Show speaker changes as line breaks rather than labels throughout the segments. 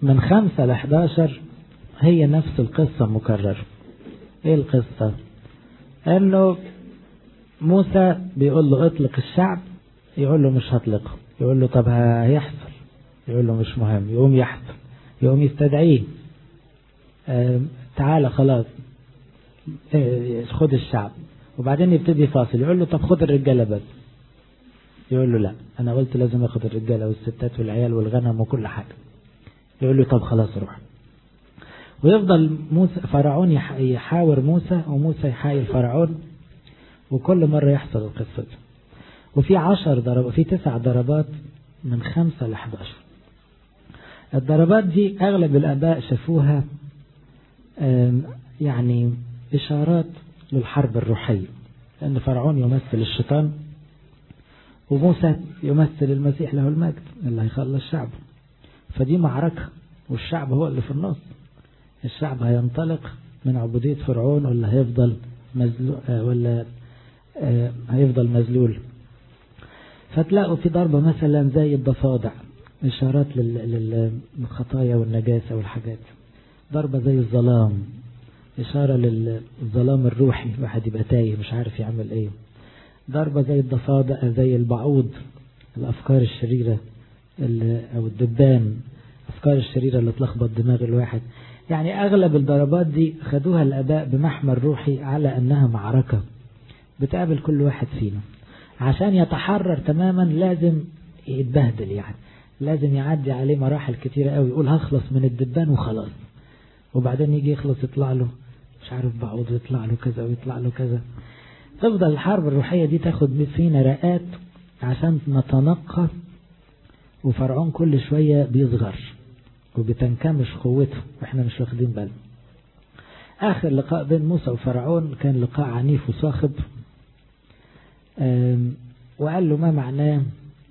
من خمسة لحداشر هي نفس القصة مكررة ايه القصة انه موسى بيقول له اطلق الشعب يقول له مش هطلقه يقول له طب هيحصل يقول له مش مهم يقوم يحصل يقوم يستدعيه اه تعالى خلاص اه خد الشعب وبعدين يبتدي فاصل يقول له طب خد الرجالة بس يقول له لا انا قلت لازم اخد الرجالة والستات والعيال والغنم وكل حاجة يقول له طب خلاص روح ويفضل موسى فرعون يحاور موسى وموسى يحايل فرعون وكل مرة يحصل القصة دي وفي عشر ضرب في تسع ضربات من خمسة ل 11 الضربات دي أغلب الآباء شافوها يعني إشارات للحرب الروحية لأن فرعون يمثل الشيطان وموسى يمثل المسيح له المجد اللي هيخلص شعبه فدي معركة والشعب هو اللي في النص الشعب هينطلق من عبودية فرعون ولا هيفضل مزلول ولا هيفضل مذلول فتلاقوا في ضربة مثلا زي الضفادع إشارات للخطايا والنجاسة والحاجات ضربة زي الظلام إشارة للظلام الروحي الواحد يبقى تايه مش عارف يعمل إيه ضربة زي الضفادع زي البعوض الأفكار الشريرة أو الدبان الأفكار الشريرة اللي تلخبط دماغ الواحد يعني أغلب الضربات دي خدوها الآباء بمحمل روحي على أنها معركة بتقابل كل واحد فينا عشان يتحرر تماما لازم يتبهدل يعني لازم يعدي عليه مراحل كتيرة قوي يقول هخلص من الدبان وخلاص وبعدين يجي يخلص يطلع له مش عارف بعوض يطلع له كذا ويطلع له كذا تفضل الحرب الروحية دي تاخد فينا رقات عشان نتنقى وفرعون كل شوية بيصغر وبتنكمش قوته واحنا مش واخدين بالنا آخر لقاء بين موسى وفرعون كان لقاء عنيف وصاخب وقال له ما معناه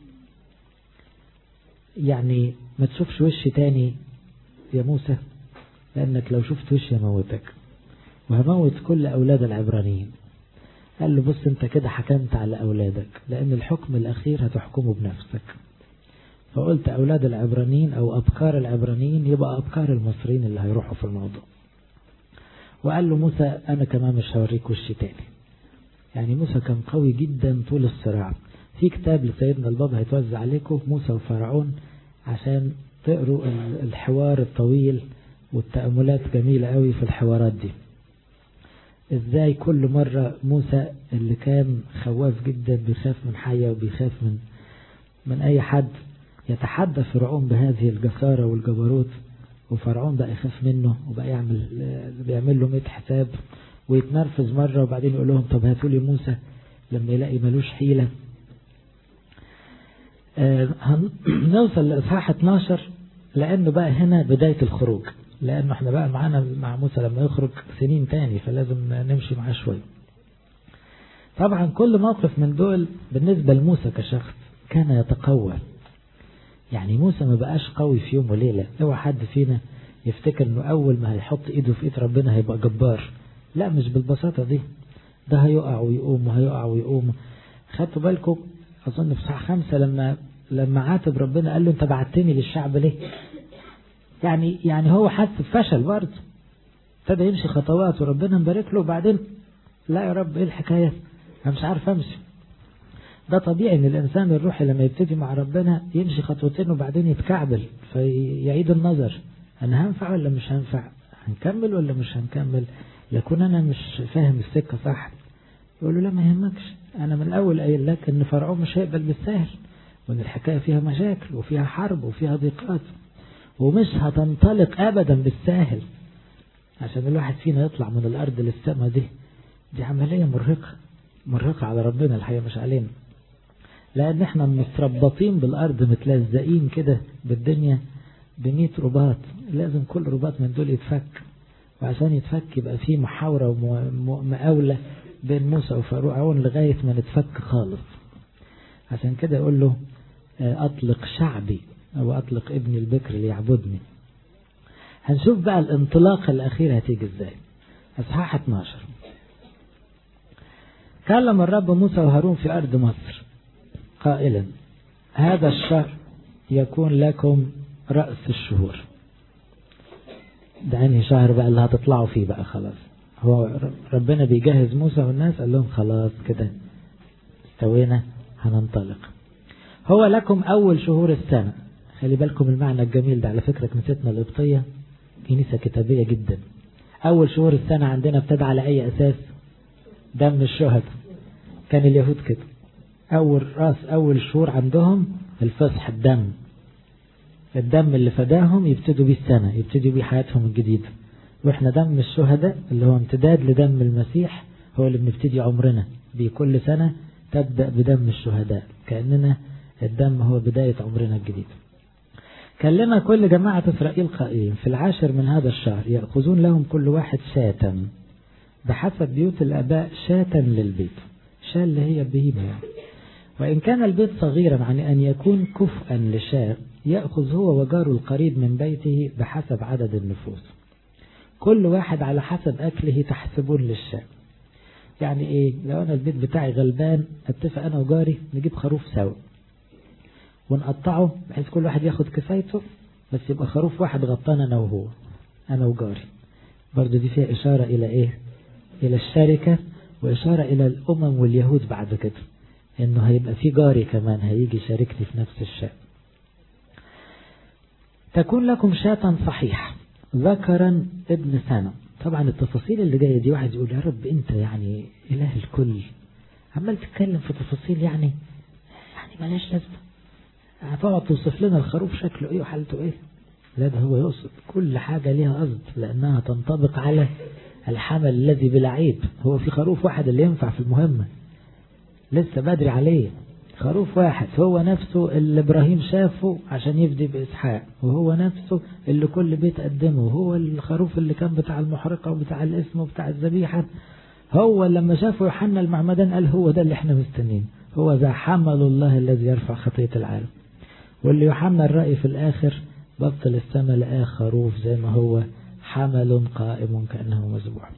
يعني ما تشوفش وشي تاني يا موسى لأنك لو شفت وشي هموتك وهموت كل أولاد العبرانيين قال له بص انت كده حكمت على أولادك لأن الحكم الأخير هتحكمه بنفسك فقلت أولاد العبرانيين أو أبكار العبرانيين يبقى أبكار المصريين اللي هيروحوا في الموضوع وقال له موسى أنا كمان مش هوريك وشي تاني يعني موسى كان قوي جدا طول الصراع في كتاب لسيدنا البابا هيتوزع عليكم موسى وفرعون عشان تقروا الحوار الطويل والتأملات جميلة قوي في الحوارات دي ازاي كل مرة موسى اللي كان خواف جدا بيخاف من حية وبيخاف من من اي حد يتحدى فرعون بهذه الجسارة والجبروت وفرعون بقى يخاف منه وبقى يعمل بيعمل له 100 حساب ويتنرفز مرة وبعدين يقول لهم طب هاتوا لي موسى لما يلاقي ملوش حيلة آه نوصل لإصحاح 12 لأنه بقى هنا بداية الخروج لأنه احنا بقى معانا مع موسى لما يخرج سنين تاني فلازم نمشي معاه شوية طبعا كل موقف من دول بالنسبة لموسى كشخص كان يتقوى يعني موسى ما بقاش قوي في يوم وليلة اوعى حد فينا يفتكر انه اول ما هيحط ايده في ايد ربنا هيبقى جبار لا مش بالبساطة دي ده هيقع ويقوم وهيقع ويقوم خدتوا بالكم اظن في صح خمسة لما لما عاتب ربنا قال له انت بعتني للشعب ليه يعني يعني هو حس بفشل برضه ابتدى يمشي خطوات وربنا مبارك له وبعدين لا يا رب ايه الحكاية انا مش عارف امشي ده طبيعي ان الانسان الروحي لما يبتدي مع ربنا يمشي خطوتين وبعدين يتكعبل فيعيد النظر انا هنفع ولا مش هنفع هنكمل ولا مش هنكمل يكون انا مش فاهم السكة صح يقول له لا ما يهمكش انا من الاول قايل لك ان فرعون مش هيقبل بالسهل وان الحكاية فيها مشاكل وفيها حرب وفيها ضيقات ومش هتنطلق ابدا بالساهل عشان الواحد فينا يطلع من الارض للسماء دي دي عملية مرهقة مرهقة على ربنا الحقيقة مش علينا لان احنا متربطين بالارض متلزقين كده بالدنيا بمية رباط لازم كل رباط من دول يتفك وعشان يتفك يبقى في محاورة ومقاولة بين موسى وفرعون لغاية ما نتفك خالص عشان كده يقول له أطلق شعبي أو أطلق ابني البكر ليعبدني هنشوف بقى الانطلاقة الأخيرة هتيجي ازاي أصحاح 12 كلم الرب موسى وهارون في أرض مصر قائلا هذا الشهر يكون لكم رأس الشهور ده انهي شهر بقى اللي هتطلعوا فيه بقى خلاص هو ربنا بيجهز موسى والناس قال لهم خلاص كده استوينا هننطلق هو لكم أول شهور السنة خلي بالكم المعنى الجميل ده على فكرة كنيستنا القبطية كنيسة كتابية جدا أول شهور السنة عندنا ابتدى على أي أساس دم الشهداء كان اليهود كده أول رأس أول شهور عندهم الفصح الدم الدم اللي فداهم يبتدوا بيه السنة يبتدوا بيه حياتهم الجديدة واحنا دم الشهداء اللي هو امتداد لدم المسيح هو اللي بنبتدي عمرنا بيه كل سنة تبدأ بدم الشهداء كأننا الدم هو بداية عمرنا الجديد كلم كل جماعة إسرائيل قائلين في العاشر من هذا الشهر يأخذون لهم كل واحد شاة بحسب بيوت الآباء شاة للبيت شاة اللي هي بهيمة يعني وإن كان البيت صغيرا عن أن يكون كفءا لشاة يأخذ هو وجاره القريب من بيته بحسب عدد النفوس كل واحد على حسب أكله تحسبون للشاة يعني إيه لو أنا البيت بتاعي غلبان أتفق أنا وجاري نجيب خروف سوا ونقطعه بحيث كل واحد ياخد كفايته بس يبقى خروف واحد غطانا أنا وهو أنا وجاري برضو دي فيها إشارة إلى إيه إلى الشركة وإشارة إلى الأمم واليهود بعد كده إنه هيبقى في جاري كمان هيجي يشاركني في نفس الشأن تكون لكم شاة صحيح ذكرا ابن سنة طبعا التفاصيل اللي جاية دي واحد يقول يا رب انت يعني اله الكل عمال تتكلم في تفاصيل يعني يعني ملاش لازمة هتقعد توصف لنا الخروف شكله ايه وحالته ايه لا ده هو يقصد كل حاجة ليها قصد لانها تنطبق على الحمل الذي بلا عيب هو في خروف واحد اللي ينفع في المهمة لسه بدري عليه خروف واحد هو نفسه اللي ابراهيم شافه عشان يفدي باسحاق وهو نفسه اللي كل بيت قدمه وهو الخروف اللي كان بتاع المحرقة وبتاع الاسم وبتاع الذبيحة هو لما شافه يوحنا المعمدان قال هو ده اللي احنا مستنين هو ذا حمل الله الذي يرفع خطية العالم واللي يوحنا الرأي في الآخر بطل السماء لقاه خروف زي ما هو حمل قائم كأنه مذبوح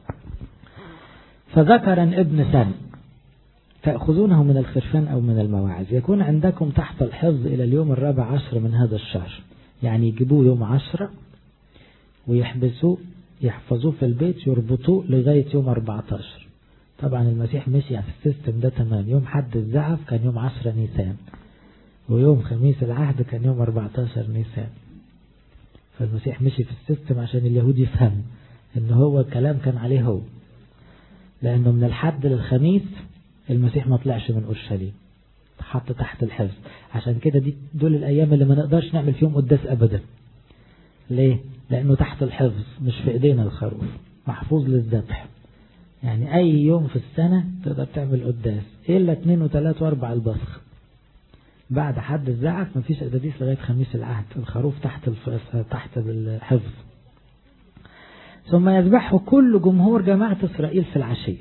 فذكرا ابن سن تأخذونه من الخرفان أو من المواعظ يكون عندكم تحت الحفظ إلى اليوم الرابع عشر من هذا الشهر يعني يجيبوه يوم عشرة ويحبسوه يحفظوه في البيت يربطوه لغاية يوم 14 طبعا المسيح مشي في السيستم ده تمام يوم حد الزعف كان يوم 10 نيسان ويوم خميس العهد كان يوم 14 نيسان فالمسيح مشي في السيستم عشان اليهود يفهموا ان هو الكلام كان عليه هو لانه من الحد للخميس المسيح ما طلعش من اورشليم حط تحت الحفظ عشان كده دي دول الايام اللي ما نقدرش نعمل فيهم قداس ابدا ليه لانه تحت الحفظ مش في ايدينا الخروف محفوظ للذبح يعني اي يوم في السنة تقدر تعمل قداس الا اتنين وتلات واربع البصخ بعد حد الزعف مفيش قداديس لغاية خميس العهد الخروف تحت تحت الحفظ ثم يذبحه كل جمهور جماعة إسرائيل في العشية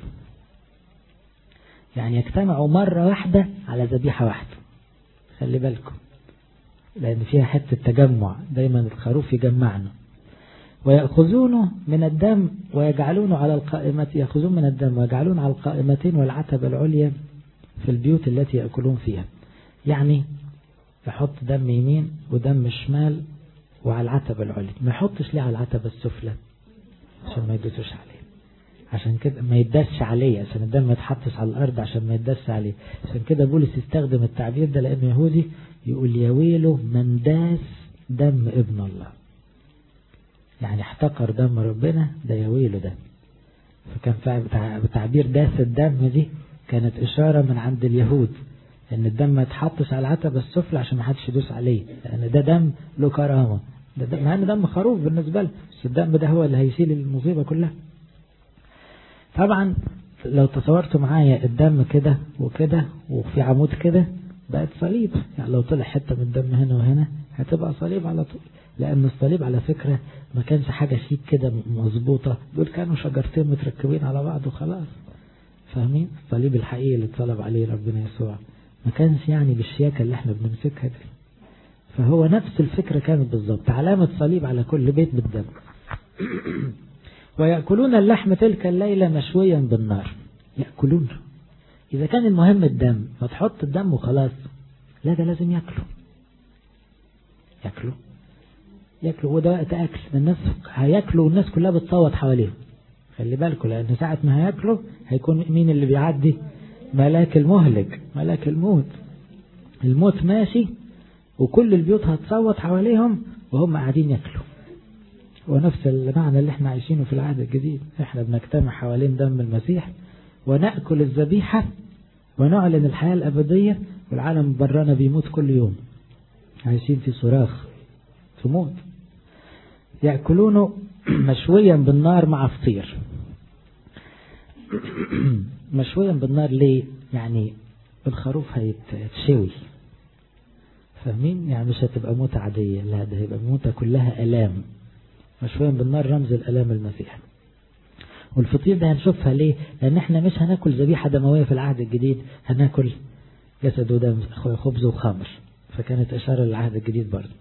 يعني يجتمعوا مرة واحدة على ذبيحة واحدة خلي بالكم لأن فيها حتة تجمع دايما الخروف يجمعنا ويأخذونه من الدم ويجعلونه على القائمة يأخذون من الدم ويجعلون على القائمتين والعتبة العليا في البيوت التي يأكلون فيها يعني يحط دم يمين ودم شمال وعلى العتبة العليا ما يحطش ليه على العتبة السفلى عشان ما يدوسوش عليه عشان كده ما يدسش عليه عشان الدم ما يتحطش على الأرض عشان ما يدسش عليه عشان كده بولس يستخدم التعبير ده لأنه يهودي يقول يا ويله من داس دم ابن الله يعني احتقر دم ربنا ده يا ويله ده فكان بتعبير داس الدم دي كانت إشارة من عند اليهود ان الدم ما يتحطش على العتبة السفلى عشان ما حدش يدوس عليه لان ده دم له كرامة ده دم مع ان دم خروف بالنسبة له بس الدم ده هو اللي هيشيل المصيبة كلها طبعا لو تصورتوا معايا الدم كده وكده وفي عمود كده بقت صليب يعني لو طلع حتة من الدم هنا وهنا هتبقى صليب على طول لأن الصليب على فكرة ما كانش حاجة شيك كده مظبوطة دول كانوا شجرتين متركبين على بعض وخلاص فاهمين الصليب الحقيقي اللي اتصلب عليه ربنا يسوع ما كانش يعني بالشياكة اللي احنا بنمسكها دي فهو نفس الفكرة كانت بالظبط علامة صليب على كل بيت بالدم ويأكلون اللحم تلك الليلة مشويا بالنار يأكلون إذا كان المهم الدم ما تحط الدم وخلاص لا ده لازم يأكلوا يأكلوا ياكلوا وده وقت اكل الناس هياكلوا والناس كلها بتصوت حواليهم خلي بالكم لان ساعة ما هياكلوا هيكون مين اللي بيعدي ملاك المهلك ملاك الموت الموت ماشي وكل البيوت هتصوت حواليهم وهم قاعدين ياكلوا ونفس المعنى اللي احنا عايشينه في العهد الجديد احنا بنجتمع حوالين دم المسيح ونأكل الذبيحة ونعلن الحياة الأبدية والعالم برانا بيموت كل يوم عايشين في صراخ في موت يأكلونه مشويا بالنار مع فطير مشويا بالنار ليه يعني الخروف هيتشوي فاهمين يعني مش هتبقى موتة عادية لا ده هيبقى موتة كلها ألام مشويا بالنار رمز الألام المسيح والفطير ده هنشوفها ليه لأن احنا مش هناكل ذبيحة دموية في العهد الجديد هناكل جسد ودم خبز وخمر فكانت إشارة للعهد الجديد برضه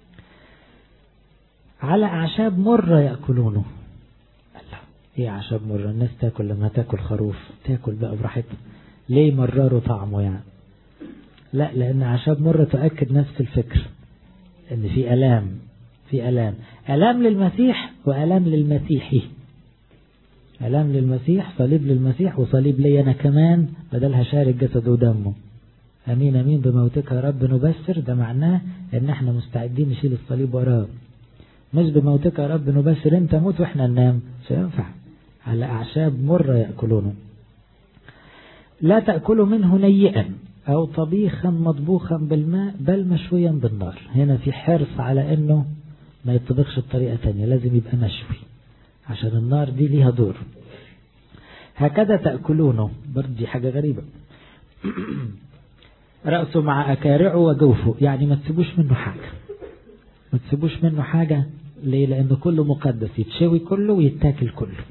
على أعشاب مرة يأكلونه الله إيه أعشاب مرة الناس تاكل لما تاكل خروف تاكل بقى براحتها ليه مرروا طعمه يعني لا لأن أعشاب مرة تؤكد نفس الفكر إن في ألام في ألام ألام للمسيح وألام للمسيحي ألام للمسيح صليب للمسيح وصليب لي أنا كمان بدل هشارك جسد ودمه أمين أمين بموتك يا رب نبشر ده معناه إن احنا مستعدين نشيل الصليب وراه مش بموتك يا رب نبشر انت موت واحنا ننام مش هينفع على أعشاب مرة يأكلونه لا تأكلوا منه نيئا أو طبيخا مطبوخا بالماء بل مشويا بالنار هنا في حرص على أنه ما يطبخش بطريقة تانية لازم يبقى مشوي عشان النار دي ليها دور هكذا تأكلونه برضه دي حاجة غريبة رأسه مع أكارعه وجوفه يعني ما تسيبوش منه حاجة ما تسيبوش منه حاجة ليه لأنه كله مقدس يتشوي كله ويتاكل كله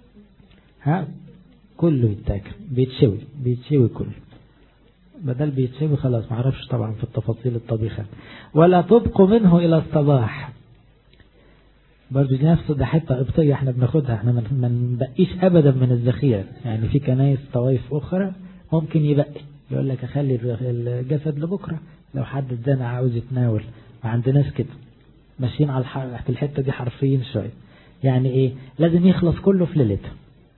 ها كله يتاكل بيتشوي بيتشوي كله بدل بيتشوي خلاص معرفش طبعا في التفاصيل الطبيخة ولا تبقوا منه إلى الصباح برضو دي نفسه ده حتة قبطية احنا بناخدها احنا ما نبقيش ابدا من الذخيرة يعني في كنايس طوائف اخرى ممكن يبقي يقول لك اخلي الجسد لبكرة لو حد ادانا عاوز يتناول ما عندناش كده ماشيين على الح... في الحتة دي حرفيين شوية يعني ايه لازم يخلص كله في ليلته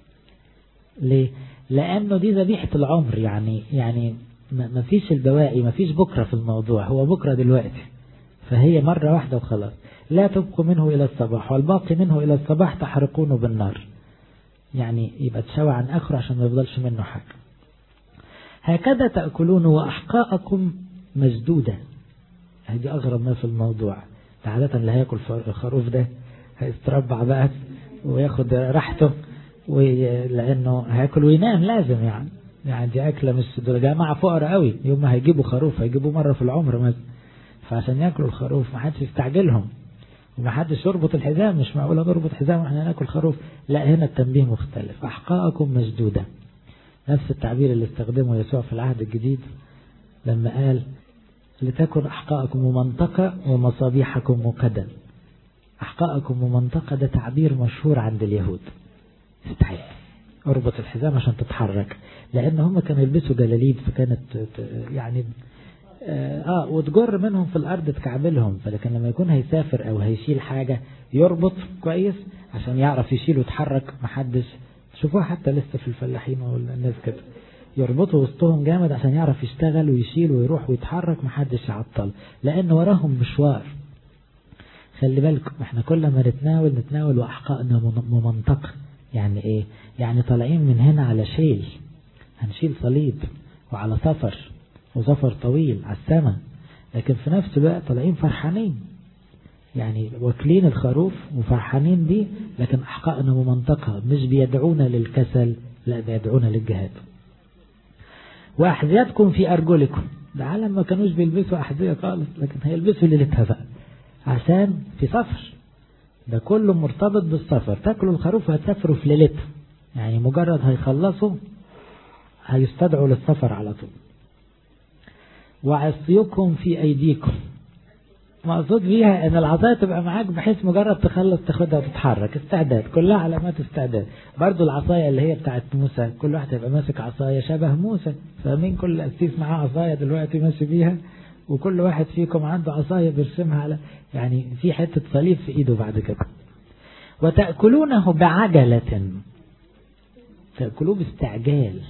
ليه لانه دي ذبيحة العمر يعني يعني ما فيش البواقي ما فيش بكرة في الموضوع هو بكرة دلوقتي فهي مرة واحدة وخلاص لا تبقوا منه إلى الصباح والباقي منه إلى الصباح تحرقونه بالنار يعني يبقى تشوى عن آخره عشان ما يفضلش منه حاجة هكذا تأكلون وأحقاءكم مسدودة هذه أغرب ما في الموضوع عادة اللي هياكل الخروف ده هيستربع بقى وياخد راحته لأنه هياكل وينام لازم يعني يعني دي أكلة مش دول جماعة فقراء قوي يوم ما هيجيبوا خروف هيجيبوا مرة في العمر مثلا فعشان ياكلوا الخروف ما حدش يستعجلهم وما حدش يربط الحزام مش معقولة نربط حزام واحنا ناكل خروف لا هنا التنبيه مختلف أحقاءكم مسدودة نفس التعبير اللي استخدمه يسوع في العهد الجديد لما قال لتكن أحقاءكم ممنطقة ومصابيحكم مقدا أحقاءكم ممنطقة ده تعبير مشهور عند اليهود استحيل اربط الحزام عشان تتحرك لأن هم كانوا يلبسوا جلاليب فكانت يعني اه وتجر منهم في الارض تكعبلهم فلكن لما يكون هيسافر او هيشيل حاجة يربط كويس عشان يعرف يشيل ويتحرك محدش شوفوها حتى لسه في الفلاحين والناس كده يربطوا وسطهم جامد عشان يعرف يشتغل ويشيل ويروح ويتحرك محدش يعطل لان وراهم مشوار خلي بالكم احنا كل ما نتناول نتناول واحقائنا ممنطق يعني ايه يعني طالعين من هنا على شيل هنشيل صليب وعلى سفر وسفر طويل على السماء لكن في نفس الوقت طالعين فرحانين يعني واكلين الخروف وفرحانين بيه لكن أحقائنا ممنطقة مش بيدعونا للكسل لا بيدعونا للجهاد وأحذيتكم في أرجلكم ده عالم ما كانوش بيلبسوا أحذية خالص لكن هيلبسوا ليلتها بقى عشان في سفر ده كله مرتبط بالسفر تاكلوا الخروف وهتسافروا في ليلتها يعني مجرد هيخلصوا هيستدعوا للسفر على طول وعصيكم في أيديكم مقصود بيها ان العصاية تبقى معاك بحيث مجرد تخلص تاخدها وتتحرك استعداد كلها علامات استعداد برضو العصاية اللي هي بتاعت موسى كل واحد هيبقى ماسك عصاية شبه موسى فمين كل قسيس معاه عصاية دلوقتي ماشي بيها وكل واحد فيكم عنده عصاية بيرسمها على يعني في حتة صليب في ايده بعد كده وتأكلونه بعجلة تأكلوه باستعجال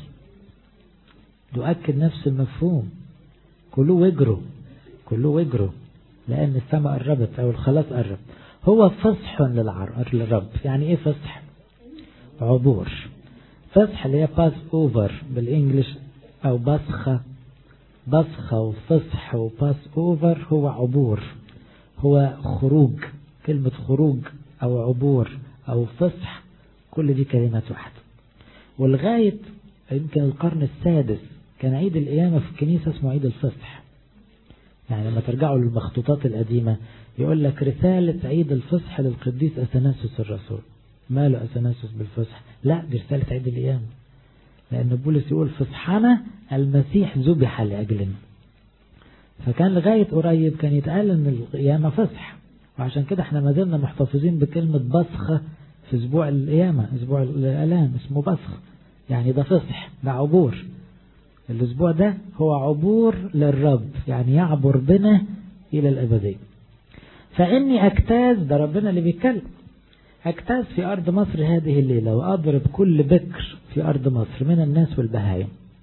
تؤكد نفس المفهوم كلوه واجروا كلوه واجروا لأن السماء قربت أو الخلاص قرب هو فصح للرب يعني إيه فصح عبور فصح اللي هي باس أوفر بالإنجلش أو بصخة بصخة وفصح وباس أوفر هو عبور هو خروج كلمة خروج أو عبور أو فصح كل دي كلمات واحدة ولغاية يمكن القرن السادس كان عيد القيامة في الكنيسة اسمه عيد الفصح يعني لما ترجعوا للمخطوطات القديمة يقول لك رسالة عيد الفصح للقديس أثناسوس الرسول ماله أثناسوس بالفصح لا دي رسالة عيد القيامة لأن بولس يقول فصحنا المسيح ذبح لأجلنا فكان لغاية قريب كان يتقال ان القيامة فصح وعشان كده احنا ما زلنا محتفظين بكلمة بصخة في اسبوع القيامة اسبوع الالام اسمه بصخ يعني ده فصح ده عبور الاسبوع ده هو عبور للرب يعني يعبر بنا الى الابدية فاني اجتاز ده ربنا اللي بيتكلم اجتاز في ارض مصر هذه الليلة واضرب كل بكر في ارض مصر من الناس والبهايم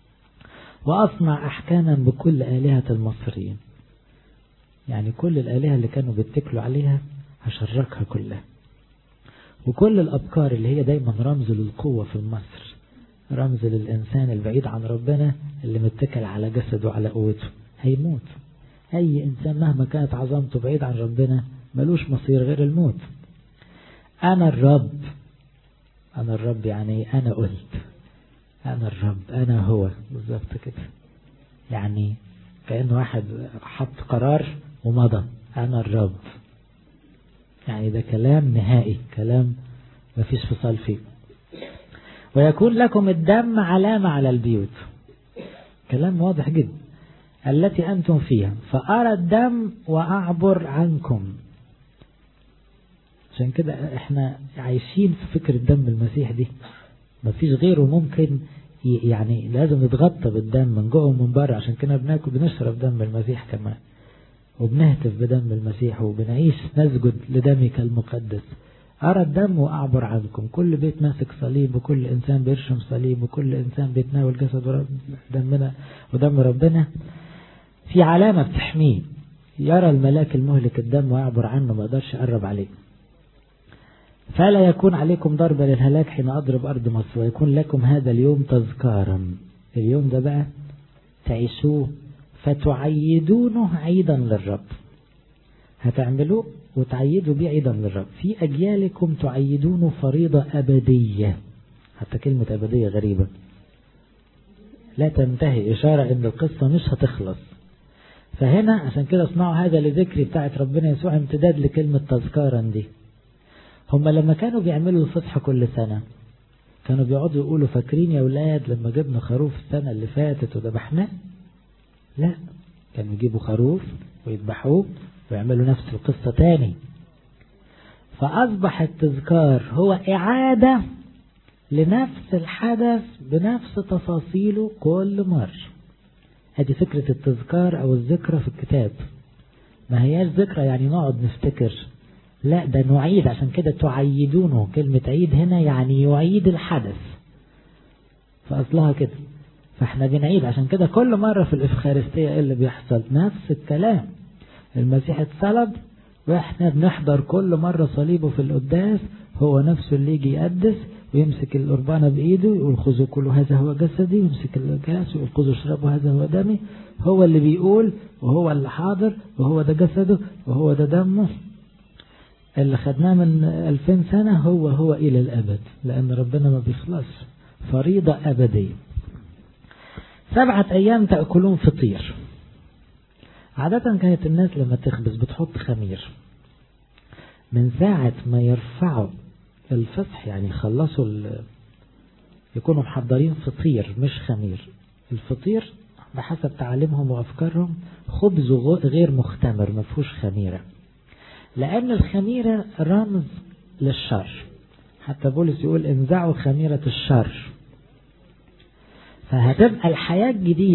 وأصنع أحكاما بكل آلهة المصريين يعني كل الآلهة اللي كانوا بيتكلوا عليها هشركها كلها وكل الأبكار اللي هي دايما رمز للقوة في مصر رمز للإنسان البعيد عن ربنا اللي متكل على جسده وعلى قوته هيموت أي إنسان مهما كانت عظمته بعيد عن ربنا ملوش مصير غير الموت أنا الرب أنا الرب يعني أنا قلت أنا الرب أنا هو بالظبط كده يعني كأن واحد حط قرار ومضى أنا الرب يعني ده كلام نهائي كلام مفيش فصال فيه ويكون لكم الدم علامة على البيوت كلام واضح جدا التي أنتم فيها فأرى الدم وأعبر عنكم عشان كده احنا عايشين في فكرة دم المسيح دي مفيش غيره ممكن يعني لازم نتغطى بالدم من جوه ومن بره عشان كده بناكل بنشرب دم المسيح كمان وبنهتف بدم المسيح وبنعيش نسجد لدمك المقدس أرى الدم وأعبر عنكم كل بيت ماسك صليب وكل إنسان بيرشم صليب وكل إنسان بيتناول جسد دمنا ودم ربنا في علامة بتحميه يرى الملاك المهلك الدم ويعبر عنه ما يقدرش يقرب عليه فلا يكون عليكم ضربة للهلاك حين أضرب أرض مصر ويكون لكم هذا اليوم تذكارا اليوم ده بقى تعيشوه فتعيدونه عيدا للرب هتعملوه وتعيدوا بيه عيدا للرب في أجيالكم تعيدونه فريضة أبدية حتى كلمة أبدية غريبة لا تنتهي إشارة إن القصة مش هتخلص فهنا عشان كده اصنعوا هذا لذكري بتاعت ربنا يسوع امتداد لكلمة تذكارا دي هم لما كانوا بيعملوا الفصح كل سنة كانوا بيقعدوا يقولوا فاكرين يا ولاد لما جبنا خروف السنة اللي فاتت وذبحناه لا كانوا يجيبوا خروف ويذبحوه ويعملوا نفس القصة تاني فأصبح التذكار هو إعادة لنفس الحدث بنفس تفاصيله كل مرة هذه فكرة التذكار أو الذكرى في الكتاب ما هياش ذكرى يعني نقعد نفتكر لا ده نعيد عشان كده تعيدونه كلمة عيد هنا يعني يعيد الحدث فأصلها كده فاحنا بنعيد عشان كده كل مرة في الإفخارستية ايه اللي بيحصل نفس الكلام المسيح اتصلب واحنا بنحضر كل مرة صليبه في القداس هو نفسه اللي يجي يقدس ويمسك القربانة بإيده يقول خذوا كل هذا هو جسدي ويمسك الكاس ويقول خذوا اشربوا هذا هو دمي هو اللي بيقول وهو اللي حاضر وهو ده جسده وهو ده دمه اللي خدناه من ألفين سنة هو هو إلى الأبد لأن ربنا ما بيخلص فريضة أبدية سبعة أيام تأكلون فطير عادة كانت الناس لما تخبز بتحط خمير من ساعة ما يرفعوا الفصح يعني يخلصوا يكونوا محضرين فطير مش خمير الفطير بحسب تعاليمهم وأفكارهم خبز غير مختمر ما فيهوش خميرة لأن الخميرة رمز للشر حتى بولس يقول انزعوا خميرة الشر فهتبقى الحياة الجديدة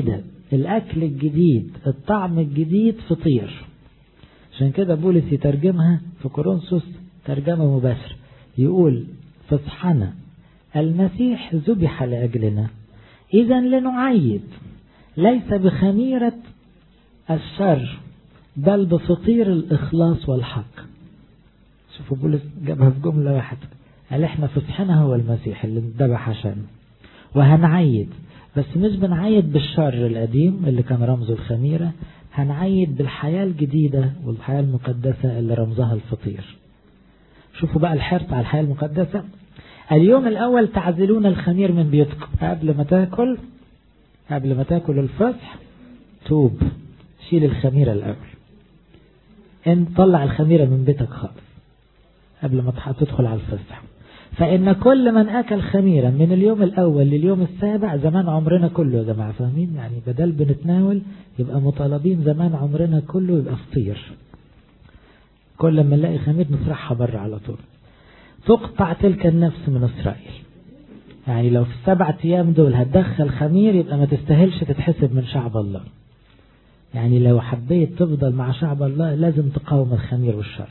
الأكل الجديد الطعم الجديد فطير عشان كده بولس يترجمها في كورنثوس ترجمة مباشرة يقول فصحنا المسيح ذبح لأجلنا إذا لنعيد ليس بخميرة الشر بل بفطير الإخلاص والحق شوفوا بولس جابها في جملة واحدة قال احنا فصحنا هو المسيح اللي اتذبح عشانه وهنعيد بس مش بنعيد بالشر القديم اللي كان رمزه الخميرة هنعيد بالحياة الجديدة والحياة المقدسة اللي رمزها الفطير شوفوا بقى الحرص على الحياة المقدسة اليوم الأول تعزلون الخمير من بيوتكم قبل ما تاكل قبل ما تاكل الفصح توب شيل الخميرة الأول ان طلع الخميرة من بيتك خالص قبل ما تدخل على الفصح فإن كل من أكل خميرا من اليوم الأول لليوم السابع زمان عمرنا كله يا جماعة فاهمين يعني بدل بنتناول يبقى مطالبين زمان عمرنا كله يبقى فطير كل ما نلاقي خمير نطرحها بره على طول تقطع تلك النفس من إسرائيل يعني لو في السبعة أيام دول هتدخل خمير يبقى ما تستاهلش تتحسب من شعب الله يعني لو حبيت تفضل مع شعب الله لازم تقاوم الخمير والشر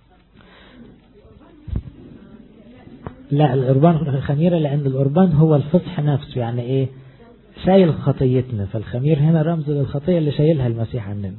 لا القربان الخميرة لأن القربان هو الفصح نفسه يعني إيه شايل خطيتنا فالخمير هنا رمز للخطية اللي شايلها المسيح عننا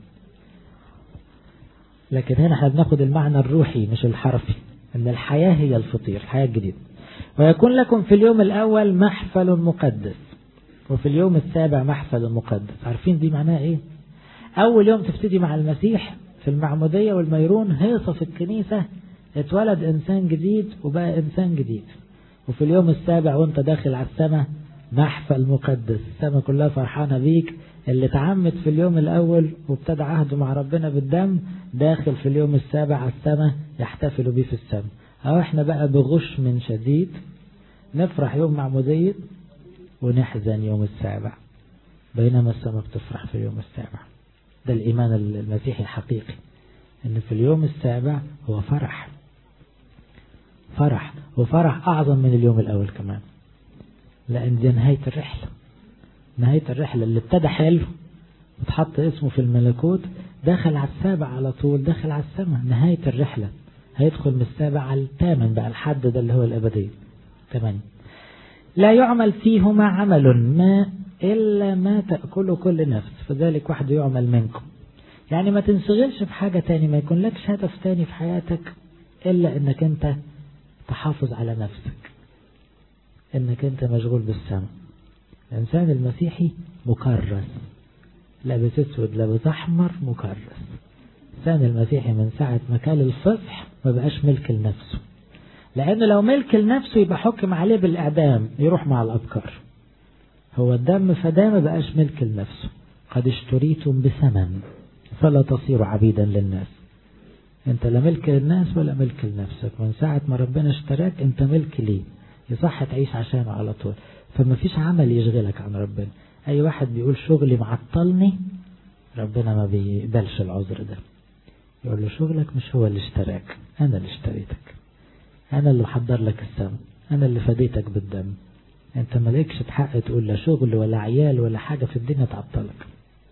لكن هنا احنا بناخد المعنى الروحي مش الحرفي ان الحياة هي الفطير الحياة الجديدة ويكون لكم في اليوم الأول محفل مقدس وفي اليوم السابع محفل مقدس عارفين دي معناها ايه أول يوم تبتدي مع المسيح في المعمودية والميرون هيصة في الكنيسة اتولد إنسان جديد وبقى إنسان جديد وفي اليوم السابع وانت داخل على السماء محفل مقدس السماء كلها فرحانة بيك اللي تعمد في اليوم الأول وابتدى عهده مع ربنا بالدم داخل في اليوم السابع على السماء يحتفلوا بيه في السماء أو احنا بقى بغش من شديد نفرح يوم معمودية ونحزن يوم السابع بينما السماء بتفرح في اليوم السابع ده الإيمان المسيحي الحقيقي إن في اليوم السابع هو فرح فرح وفرح أعظم من اليوم الأول كمان لأن دي نهاية الرحلة نهاية الرحلة اللي ابتدى حلو وتحط اسمه في الملكوت دخل على السابع على طول دخل على السماء نهاية الرحلة هيدخل من السابع على الثامن بقى الحد ده اللي هو الأبدية ثمانية لا يعمل فيهما عمل ما إلا ما تأكله كل نفس فذلك وحده يعمل منكم يعني ما تنشغلش بحاجة تاني ما يكون لكش هدف تاني في حياتك إلا إنك أنت تحافظ على نفسك إنك أنت مشغول بالسماء الإنسان المسيحي مكرس لابس أسود لابس أحمر مكرس الإنسان المسيحي من ساعة ما كان الفصح ما بقاش ملك لنفسه لأنه لو ملك لنفسه يبقى حكم عليه بالإعدام يروح مع الأبكار هو الدم فدا ما بقاش ملك لنفسه قد اشتريتم بثمن فلا تصيروا عبيدا للناس انت لا ملك للناس ولا ملك لنفسك من ساعة ما ربنا اشتراك انت ملك ليه يصح تعيش عشانه على طول فما فيش عمل يشغلك عن ربنا اي واحد بيقول شغلي معطلني ربنا ما بيقبلش العذر ده يقول له شغلك مش هو اللي اشتراك انا اللي اشتريتك انا اللي محضر لك السم انا اللي فديتك بالدم انت مالكش بحق تقول لا شغل ولا عيال ولا حاجة في الدنيا تعطلك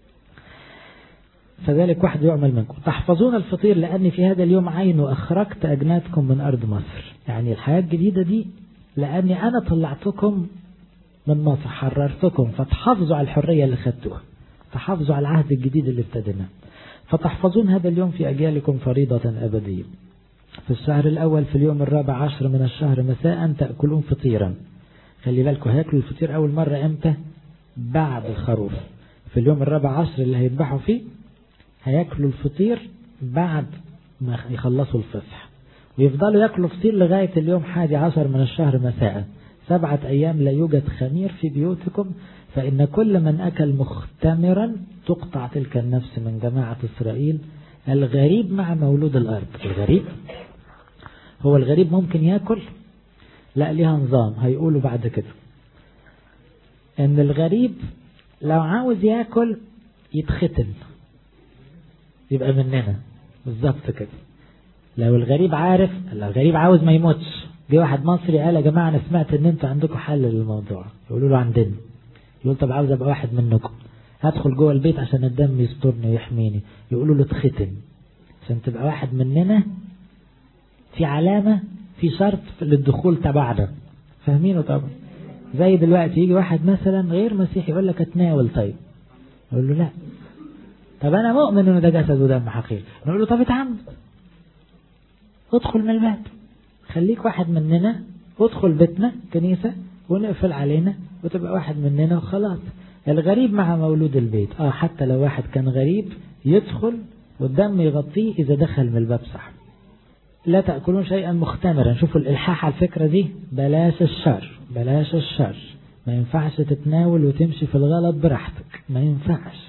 فذلك واحد يعمل منكم تحفظون الفطير لأني في هذا اليوم عين أخرجت أجنادكم من أرض مصر يعني الحياة الجديدة دي لأني أنا طلعتكم من مصر حررتكم فتحافظوا على الحرية اللي خدتوها تحافظوا على العهد الجديد اللي ابتديناه فتحفظون هذا اليوم في أجيالكم فريضة أبدية في الشهر الأول في اليوم الرابع عشر من الشهر مساء تأكلون فطيرا خلي بالكم هياكلوا الفطير أول مرة إمتى بعد الخروف في اليوم الرابع عشر اللي هيذبحوا فيه هياكلوا الفطير بعد ما يخلصوا الفصح ويفضلوا ياكلوا فطير لغاية اليوم حادي عشر من الشهر مساء سبعة أيام لا يوجد خمير في بيوتكم فإن كل من أكل مختمرا تقطع تلك النفس من جماعة إسرائيل الغريب مع مولود الأرض الغريب هو الغريب ممكن ياكل لا ليها نظام هيقولوا بعد كده ان الغريب لو عاوز ياكل يتختن يبقى مننا بالظبط كده لو الغريب عارف الغريب عاوز ما يموتش جه واحد مصري قال يا جماعه انا سمعت ان انتوا عندكم حل للموضوع يقولوا له عندنا يقول طب عاوز ابقى واحد منكم هدخل جوه البيت عشان الدم يسترني ويحميني يقولوا له اتختم عشان تبقى واحد مننا في علامة في شرط للدخول تبعنا فاهمينه طبعا زي دلوقتي يجي واحد مثلا غير مسيحي يقول لك اتناول طيب يقول له لا طب انا مؤمن انه ده جسد ودم حقيقي نقول له طب اتعمد ادخل من الباب خليك واحد مننا ادخل بيتنا كنيسة ونقفل علينا وتبقى واحد مننا وخلاص الغريب مع مولود البيت اه حتى لو واحد كان غريب يدخل والدم يغطيه اذا دخل من الباب صح لا تأكلون شيئا مختمرا شوفوا الإلحاح على الفكرة دي بلاش الشر بلاش الشر ما ينفعش تتناول وتمشي في الغلط براحتك ما ينفعش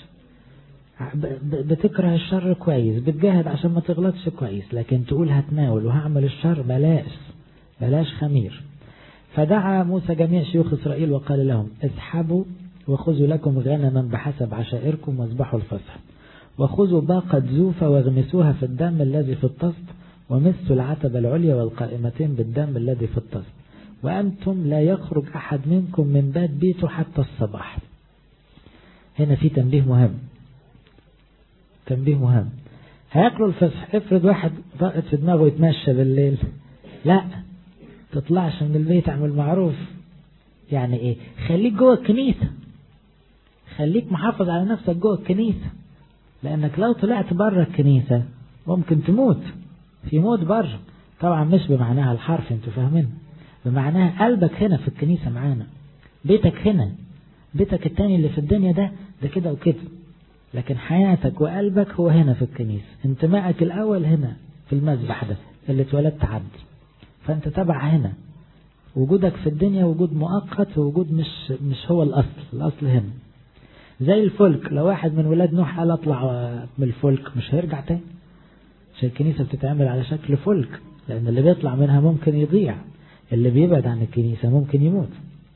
بتكره الشر كويس بتجاهد عشان ما تغلطش كويس لكن تقول هتناول وهعمل الشر بلاش بلاش خمير فدعا موسى جميع شيوخ إسرائيل وقال لهم اسحبوا وخذوا لكم غنما بحسب عشائركم واذبحوا الفصح وخذوا باقة زوفة واغمسوها في الدم الذي في الطست ومسوا العتبة العليا والقائمتين بالدم الذي في الطست وأنتم لا يخرج أحد منكم من باب بيته حتى الصباح هنا في تنبيه مهم تنبيه مهم هياكلوا الفصح افرض واحد ضاقت في دماغه يتمشى بالليل لا تطلعش من البيت اعمل معروف يعني ايه خليك جوه الكنيسة خليك محافظ على نفسك جوه الكنيسة لانك لو طلعت بره الكنيسة ممكن تموت في موت بره طبعا مش بمعناها الحرف انتوا فاهمين بمعناها قلبك هنا في الكنيسة معانا بيتك هنا بيتك التاني اللي في الدنيا ده ده كده وكده لكن حياتك وقلبك هو هنا في الكنيسة انتمائك الأول هنا في المذبح ده اللي اتولدت عبد فأنت تبع هنا وجودك في الدنيا وجود مؤقت ووجود مش مش هو الأصل الأصل هنا زي الفلك لو واحد من ولاد نوح قال اطلع من الفلك مش هيرجع تاني عشان الكنيسة بتتعمل على شكل فلك لأن اللي بيطلع منها ممكن يضيع اللي بيبعد عن الكنيسة ممكن يموت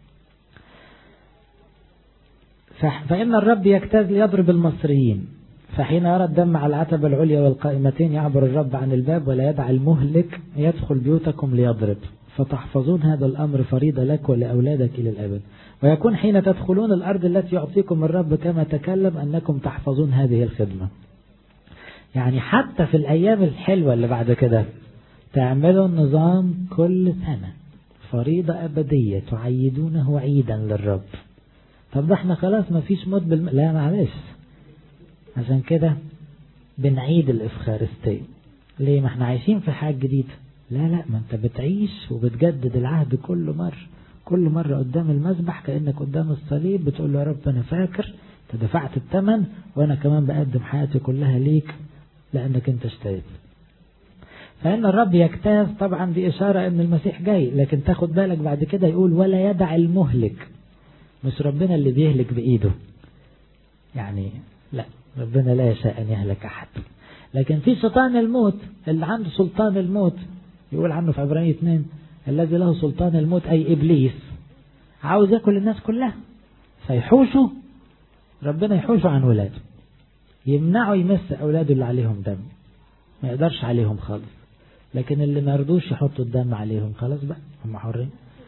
فإن الرب يجتاز ليضرب المصريين فحين يرى الدم على العتبة العليا والقائمتين يعبر الرب عن الباب ولا يدع المهلك يدخل بيوتكم ليضرب فتحفظون هذا الأمر فريضة لك ولأولادك إلى الأبد ويكون حين تدخلون الأرض التي يعطيكم الرب كما تكلم أنكم تحفظون هذه الخدمة يعني حتى في الأيام الحلوة اللي بعد كده تعملوا النظام كل سنة فريضة أبدية تعيدونه عيدا للرب طب ده احنا خلاص ما فيش موت بالم... لا معلش عشان كده بنعيد الإفخارستية ليه ما احنا عايشين في حاجة جديدة لا لا ما انت بتعيش وبتجدد العهد كل مرة كل مرة قدام المذبح كأنك قدام الصليب بتقول له يا رب أنا فاكر انت دفعت الثمن وأنا كمان بقدم حياتي كلها ليك لأنك انت اشتريت فإن الرب يجتاز طبعا دي إشارة إن المسيح جاي لكن تاخد بالك بعد كده يقول ولا يدع المهلك مش ربنا اللي بيهلك بإيده يعني لا ربنا لا يشاء أن يهلك أحد لكن في شيطان الموت اللي عنده سلطان الموت يقول عنه في عبرانية 2 الذي له سلطان الموت أي إبليس عاوز ياكل الناس كلها فيحوشه ربنا يحوشه عن ولاده يمنعه يمس أولاده اللي عليهم دم ما يقدرش عليهم خالص لكن اللي ما يرضوش يحطوا الدم عليهم خلاص بقى هم حرين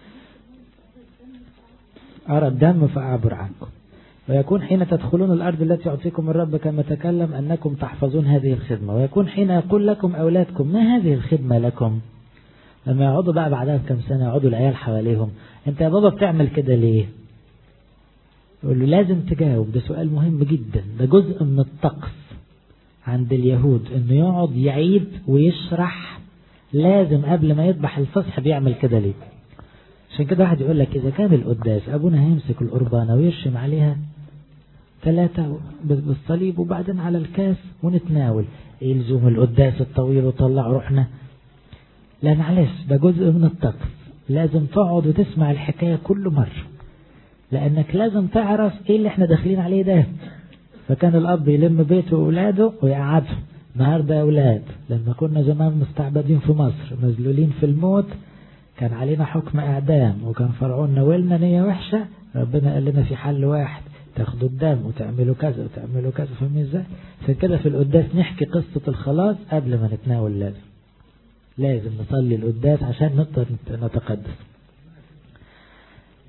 أرى الدم فأعبر عنكم ويكون حين تدخلون الأرض التي يعطيكم الرب كما تكلم أنكم تحفظون هذه الخدمة ويكون حين يقول لكم أولادكم ما هذه الخدمة لكم لما يقعدوا بقى بعدها كم سنة يقعدوا العيال حواليهم أنت يا بابا بتعمل كده ليه يقول له لازم تجاوب ده سؤال مهم جدا ده جزء من الطقس عند اليهود انه يقعد يعيد ويشرح لازم قبل ما يذبح الفصح بيعمل كده ليه عشان كده واحد يقول لك إذا كان القداس أبونا هيمسك القربانة ويرشم عليها ثلاثة بالصليب وبعدين على الكاس ونتناول إيه لزوم القداس الطويل وطلع روحنا لا معلش ده جزء من الطقس لازم تقعد وتسمع الحكاية كل مرة لأنك لازم تعرف إيه اللي احنا داخلين عليه ده فكان الأب يلم بيته وأولاده ويقعدهم النهاردة يا أولاد لما كنا زمان مستعبدين في مصر مذلولين في الموت كان علينا حكم إعدام وكان فرعون ناولنا نية وحشة ربنا قال لنا في حل واحد تاخدوا الدم وتعملوا كذا وتعملوا كذا فاهمين ازاي؟ عشان كده في القداس نحكي قصة الخلاص قبل ما نتناول لازم لازم نصلي القداس عشان نقدر نتقدس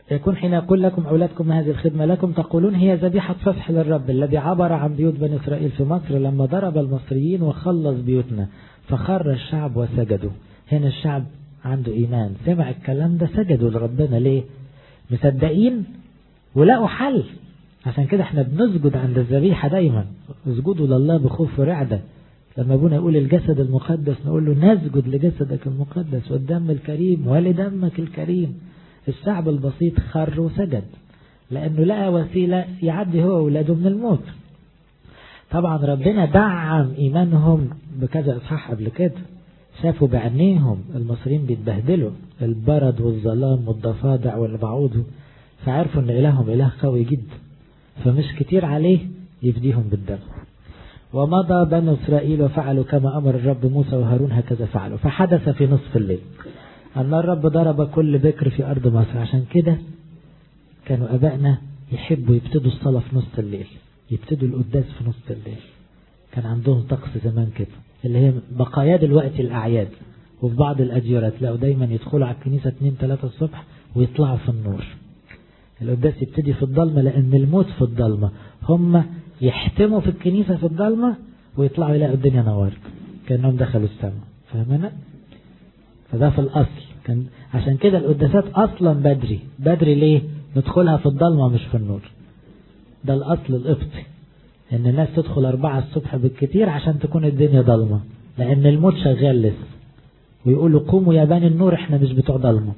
يكون حين يقول لكم أولادكم هذه الخدمة لكم تقولون هي ذبيحة فصح للرب الذي عبر عن بيوت بني إسرائيل في مصر لما ضرب المصريين وخلص بيوتنا فخر الشعب وسجدوا هنا الشعب عنده إيمان سمع الكلام ده سجدوا لربنا ليه مصدقين ولقوا حل عشان كده احنا بنسجد عند الذبيحة دايما اسجدوا لله بخوف ورعدة لما ابونا يقول الجسد المقدس نقول له نسجد لجسدك المقدس والدم الكريم ولدمك الكريم الشعب البسيط خر وسجد لأنه لقى وسيلة يعدي هو وولاده من الموت طبعا ربنا دعم إيمانهم بكذا إصحاح قبل كده شافوا بعينيهم المصريين بيتبهدلوا البرد والظلام والضفادع والبعوض فعرفوا ان إلههم إله قوي جدا فمش كتير عليه يفديهم بالدم ومضى بنو إسرائيل وفعلوا كما أمر الرب موسى وهارون هكذا فعلوا فحدث في نصف الليل أن الرب ضرب كل بكر في أرض مصر عشان كده كانوا أبائنا يحبوا يبتدوا الصلاة في نص الليل يبتدوا القداس في نص الليل كان عندهم طقس زمان كده اللي هي بقايا دلوقتي الأعياد وفي بعض الأديرة تلاقوا دايما يدخلوا على الكنيسة 2 3 الصبح ويطلعوا في النور القداس يبتدي في الضلمة لأن الموت في الضلمة هم يحتموا في الكنيسة في الضلمة ويطلعوا يلاقوا الدنيا نورت كأنهم دخلوا السماء فاهمنا؟ فده في الأصل كان عشان كده القداسات أصلا بدري بدري ليه؟ ندخلها في الضلمة مش في النور ده الأصل القبطي إن الناس تدخل أربعة الصبح بالكتير عشان تكون الدنيا ضلمة لأن الموت شغال لسه ويقولوا قوموا يا بني النور احنا مش بتوع ضلمه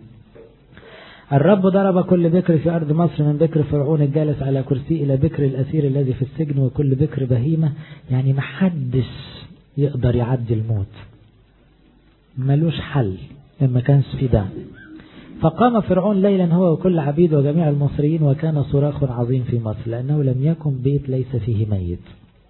الرب ضرب كل بكر في أرض مصر من بكر فرعون الجالس على كرسي إلى بكر الأسير الذي في السجن وكل بكر بهيمة يعني محدش يقدر يعدي الموت ملوش حل إما كانش في ده فقام فرعون ليلا هو وكل عبيد وجميع المصريين وكان صراخ عظيم في مصر لأنه لم يكن بيت ليس فيه ميت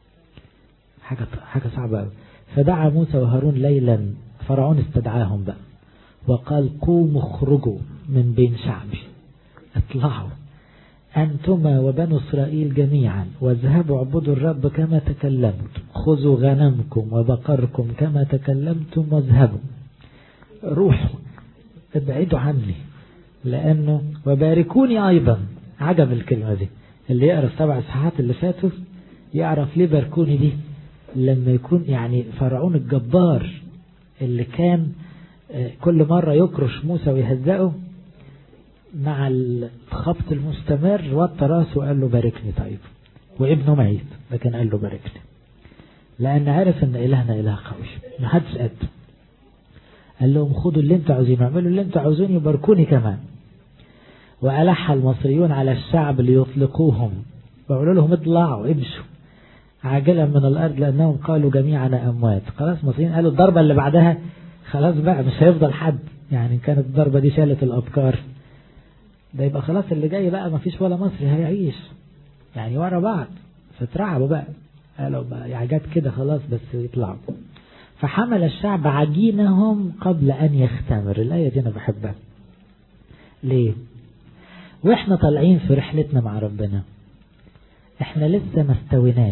حاجة, حاجة صعبة أوي فدعا موسى وهارون ليلا فرعون استدعاهم بقى وقال قوموا اخرجوا من بين شعبي اطلعوا أنتما وبنو إسرائيل جميعا واذهبوا اعبدوا الرب كما تكلمت خذوا غنمكم وبقركم كما تكلمتم واذهبوا روحوا ابعدوا عني لأنه وباركوني أيضا عجب الكلمة دي اللي يقرأ السبع إصحاحات اللي فاتوا يعرف ليه باركوني دي لما يكون يعني فرعون الجبار اللي كان كل مرة يكرش موسى ويهزقه مع الخبط المستمر وطى راسه وقال له باركني طيب وابنه ميت لكن قال له باركني لأن عرف أن إلهنا إله قوي ما حدش قد قال لهم خدوا اللي انتوا عاوزينه اعملوا اللي انتوا عاوزينه يباركوني كمان وألح المصريون على الشعب ليطلقوهم وقالوا لهم اطلعوا امشوا عاجلا من الأرض لأنهم قالوا جميعنا أموات خلاص المصريين قالوا الضربة اللي بعدها خلاص بقى مش هيفضل حد يعني كانت الضربة دي شالت الأبكار ده يبقى خلاص اللي جاي بقى ما فيش ولا مصري هيعيش يعني ورا بعض فترعبوا بقى قالوا بقى جت كده خلاص بس يطلعوا فحمل الشعب عجينهم قبل أن يختمر الآية دي أنا بحبها ليه وإحنا طالعين في رحلتنا مع ربنا إحنا لسه ما استويناش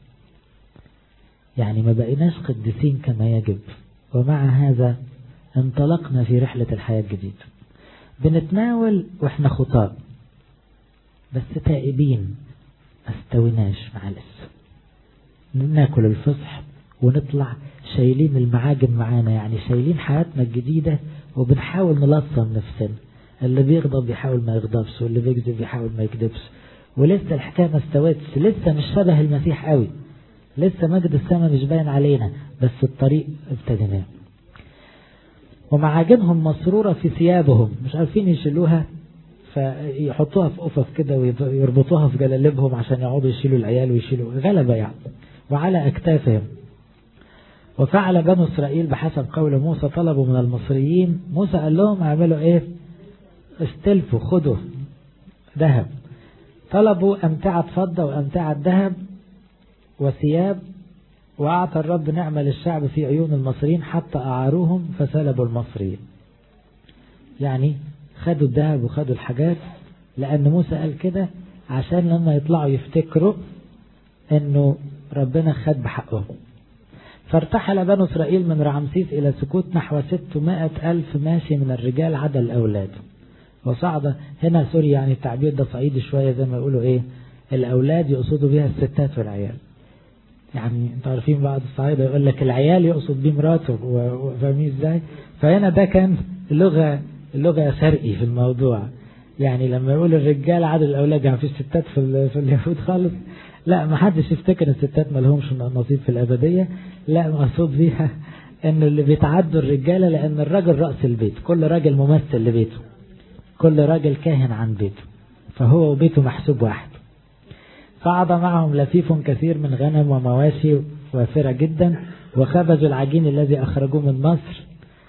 يعني ما بقيناش قديسين كما يجب ومع هذا انطلقنا في رحلة الحياة الجديدة بنتناول واحنا خطاء بس تائبين ما استويناش معلش ناكل الفصح ونطلع شايلين المعاجم معانا يعني شايلين حياتنا الجديدة وبنحاول نلصم نفسنا اللي بيغضب بيحاول ما يغضبش واللي بيكذب بيحاول ما يكذبش ولسه الحكاية ما استوتش لسه مش شبه المسيح قوي لسه مجد السماء مش باين علينا بس الطريق ابتديناه ومعاجنهم مسرورة في ثيابهم مش عارفين يشيلوها فيحطوها في قفف كده ويربطوها في جلالبهم عشان يقعدوا يشيلوا العيال ويشيلوا غلبة يعني وعلى أكتافهم وفعل بنو إسرائيل بحسب قول موسى طلبوا من المصريين موسى قال لهم اعملوا ايه استلفوا خدوا ذهب طلبوا أمتعة فضة وأمتعة ذهب وثياب وأعطى الرب نعمة للشعب في عيون المصريين حتى أعاروهم فسلبوا المصريين يعني خدوا الذهب وخدوا الحاجات لأن موسى قال كده عشان لما يطلعوا يفتكروا أنه ربنا خد بحقهم فارتحل بنو إسرائيل من رعمسيس إلى سكوت نحو 600 ألف ماشي من الرجال عدا الأولاد وصعد هنا سوري يعني التعبير ده صعيدي شوية زي ما يقولوا ايه الأولاد يقصدوا بها الستات والعيال يعني انتوا عارفين بعض الصعايدة يقول لك العيال يقصد بيه مراته وفاهمين ازاي فهنا ده كان اللغة اللغة شرقي في الموضوع يعني لما يقول الرجال عدد الأولاد يعني في الستات في, في اليهود خالص لا ما حدش يفتكر ان الستات ما لهمش نصيب في الأبدية لا مقصود بيها ان اللي بيتعدوا الرجالة لأن الراجل رأس البيت كل راجل ممثل لبيته كل راجل كاهن عن بيته فهو وبيته محسوب واحد صعد معهم لفيف كثير من غنم ومواشي وافرة جدا وخبزوا العجين الذي أخرجوه من مصر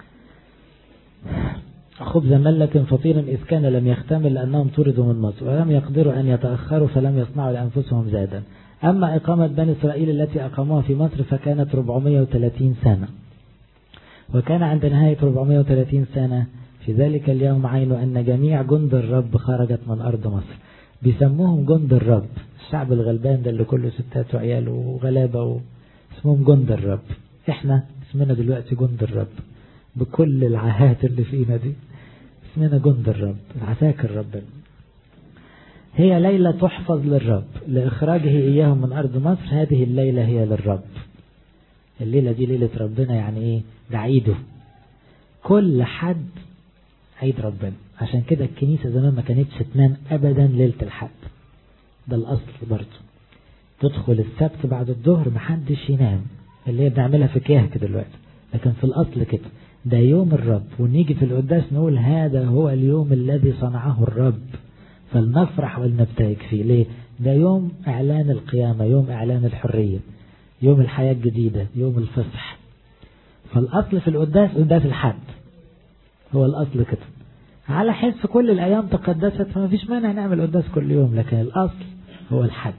خبز ملة فطير إذ كان لم يختمل لأنهم طردوا من مصر ولم يقدروا أن يتأخروا فلم يصنعوا لأنفسهم زادا أما إقامة بني إسرائيل التي أقاموها في مصر فكانت 430 سنة وكان عند نهاية 430 سنة في ذلك اليوم عين أن جميع جند الرب خرجت من أرض مصر بيسموهم جند الرب الشعب الغلبان ده اللي كله ستات وعيال وغلابة و... اسمهم جند الرب احنا اسمنا دلوقتي جند الرب بكل العاهات اللي فينا دي اسمنا جند الرب عساكر ربنا هي ليلة تحفظ للرب لإخراجه إياهم من أرض مصر هذه الليلة هي للرب الليلة دي ليلة ربنا يعني إيه ده عيده كل حد عيد ربنا عشان كده الكنيسة زمان ما كانتش تنام أبدا ليلة الحد ده الأصل برضه تدخل السبت بعد الظهر محدش ينام اللي هي بنعملها في كيهك دلوقتي لكن في الأصل كده ده يوم الرب ونيجي في القداس نقول هذا هو اليوم الذي صنعه الرب فلنفرح ولنبتهج فيه ليه ده يوم إعلان القيامة يوم إعلان الحرية يوم الحياة الجديدة يوم الفصح فالأصل في القداس قداس الحد هو الأصل كده على حس كل الأيام تقدست فما فيش مانع نعمل قداس كل يوم لكن الأصل هو الحد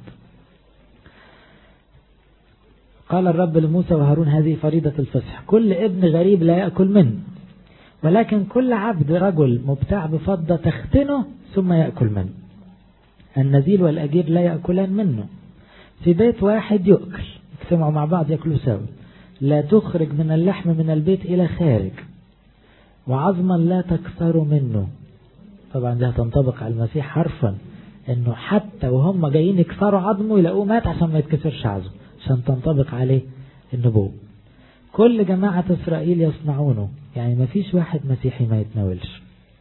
قال الرب لموسى وهارون هذه فريضة الفصح كل ابن غريب لا يأكل منه ولكن كل عبد رجل مبتاع بفضة تختنه ثم يأكل منه النزيل والأجير لا يأكلان منه في بيت واحد يؤكل اجتمعوا مع بعض يأكلوا سوا لا تخرج من اللحم من البيت إلى خارج وعظما لا تكثر منه طبعا دي هتنطبق على المسيح حرفا انه حتى وهم جايين يكسروا عظمه يلاقوه مات عشان ما يتكسرش عظمه عشان تنطبق عليه النبوة كل جماعة إسرائيل يصنعونه يعني ما فيش واحد مسيحي ما يتناولش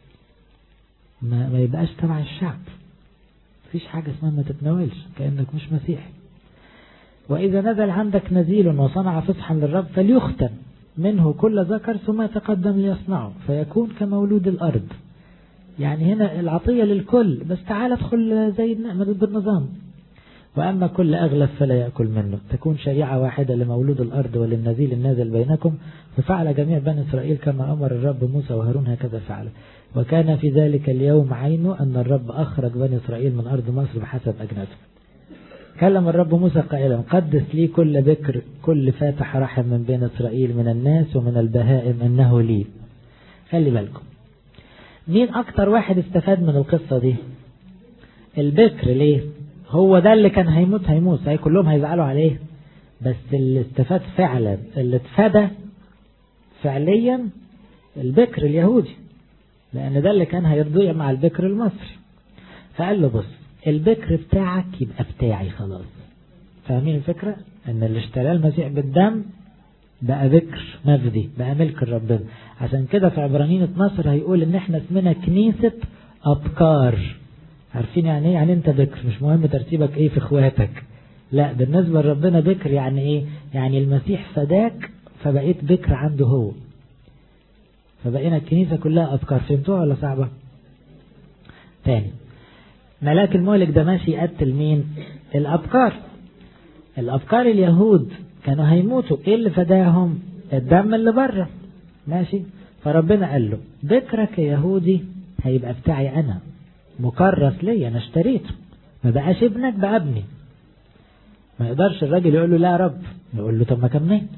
ما, ما يبقاش تبع الشعب فيش حاجة اسمها ما تتناولش كأنك مش مسيحي وإذا نزل عندك نزيل وصنع فصحا للرب فليختم منه كل ذكر ثم يتقدم ليصنعه فيكون كمولود الأرض يعني هنا العطية للكل بس تعال ادخل زي بالنظام وأما كل أغلب فلا يأكل منه تكون شريعة واحدة لمولود الأرض وللنزيل النازل بينكم ففعل جميع بني إسرائيل كما أمر الرب موسى وهارون هكذا فعل وكان في ذلك اليوم عينه أن الرب أخرج بني إسرائيل من أرض مصر بحسب أجناته كلم الرب موسى قائلا قدس لي كل بكر كل فاتح رحم من بين إسرائيل من الناس ومن البهائم أنه لي خلي بالكم مين أكتر واحد استفاد من القصة دي البكر ليه هو ده اللي كان هيموت هيموت هي كلهم هيزعلوا عليه بس اللي استفاد فعلا اللي اتفدى فعليا البكر اليهودي لأن ده اللي كان هيرضيه مع البكر المصري فقال له بص البكر بتاعك يبقى بتاعي خلاص فاهمين الفكرة ان اللي اشتراه المسيح بالدم بقى بكر مجدي بقى ملك ربنا عشان كده في عبرانيين 12 هيقول ان احنا اسمنا كنيسة ابكار عارفين يعني ايه يعني انت بكر مش مهم ترتيبك ايه في اخواتك لا بالنسبة لربنا بكر يعني ايه يعني المسيح فداك فبقيت بكر عنده هو فبقينا الكنيسة كلها ابكار فهمتوها ولا صعبة تاني ملاك الملك ده ماشي يقتل مين الابكار الابكار اليهود كانوا هيموتوا ايه اللي فداهم الدم اللي بره ماشي فربنا قال له ذكرك يا يهودي هيبقى بتاعي انا مكرس ليا انا اشتريته ما بقاش ابنك بقى ابني ما يقدرش الراجل يقول له لا يا رب يقول له طب ما كان مين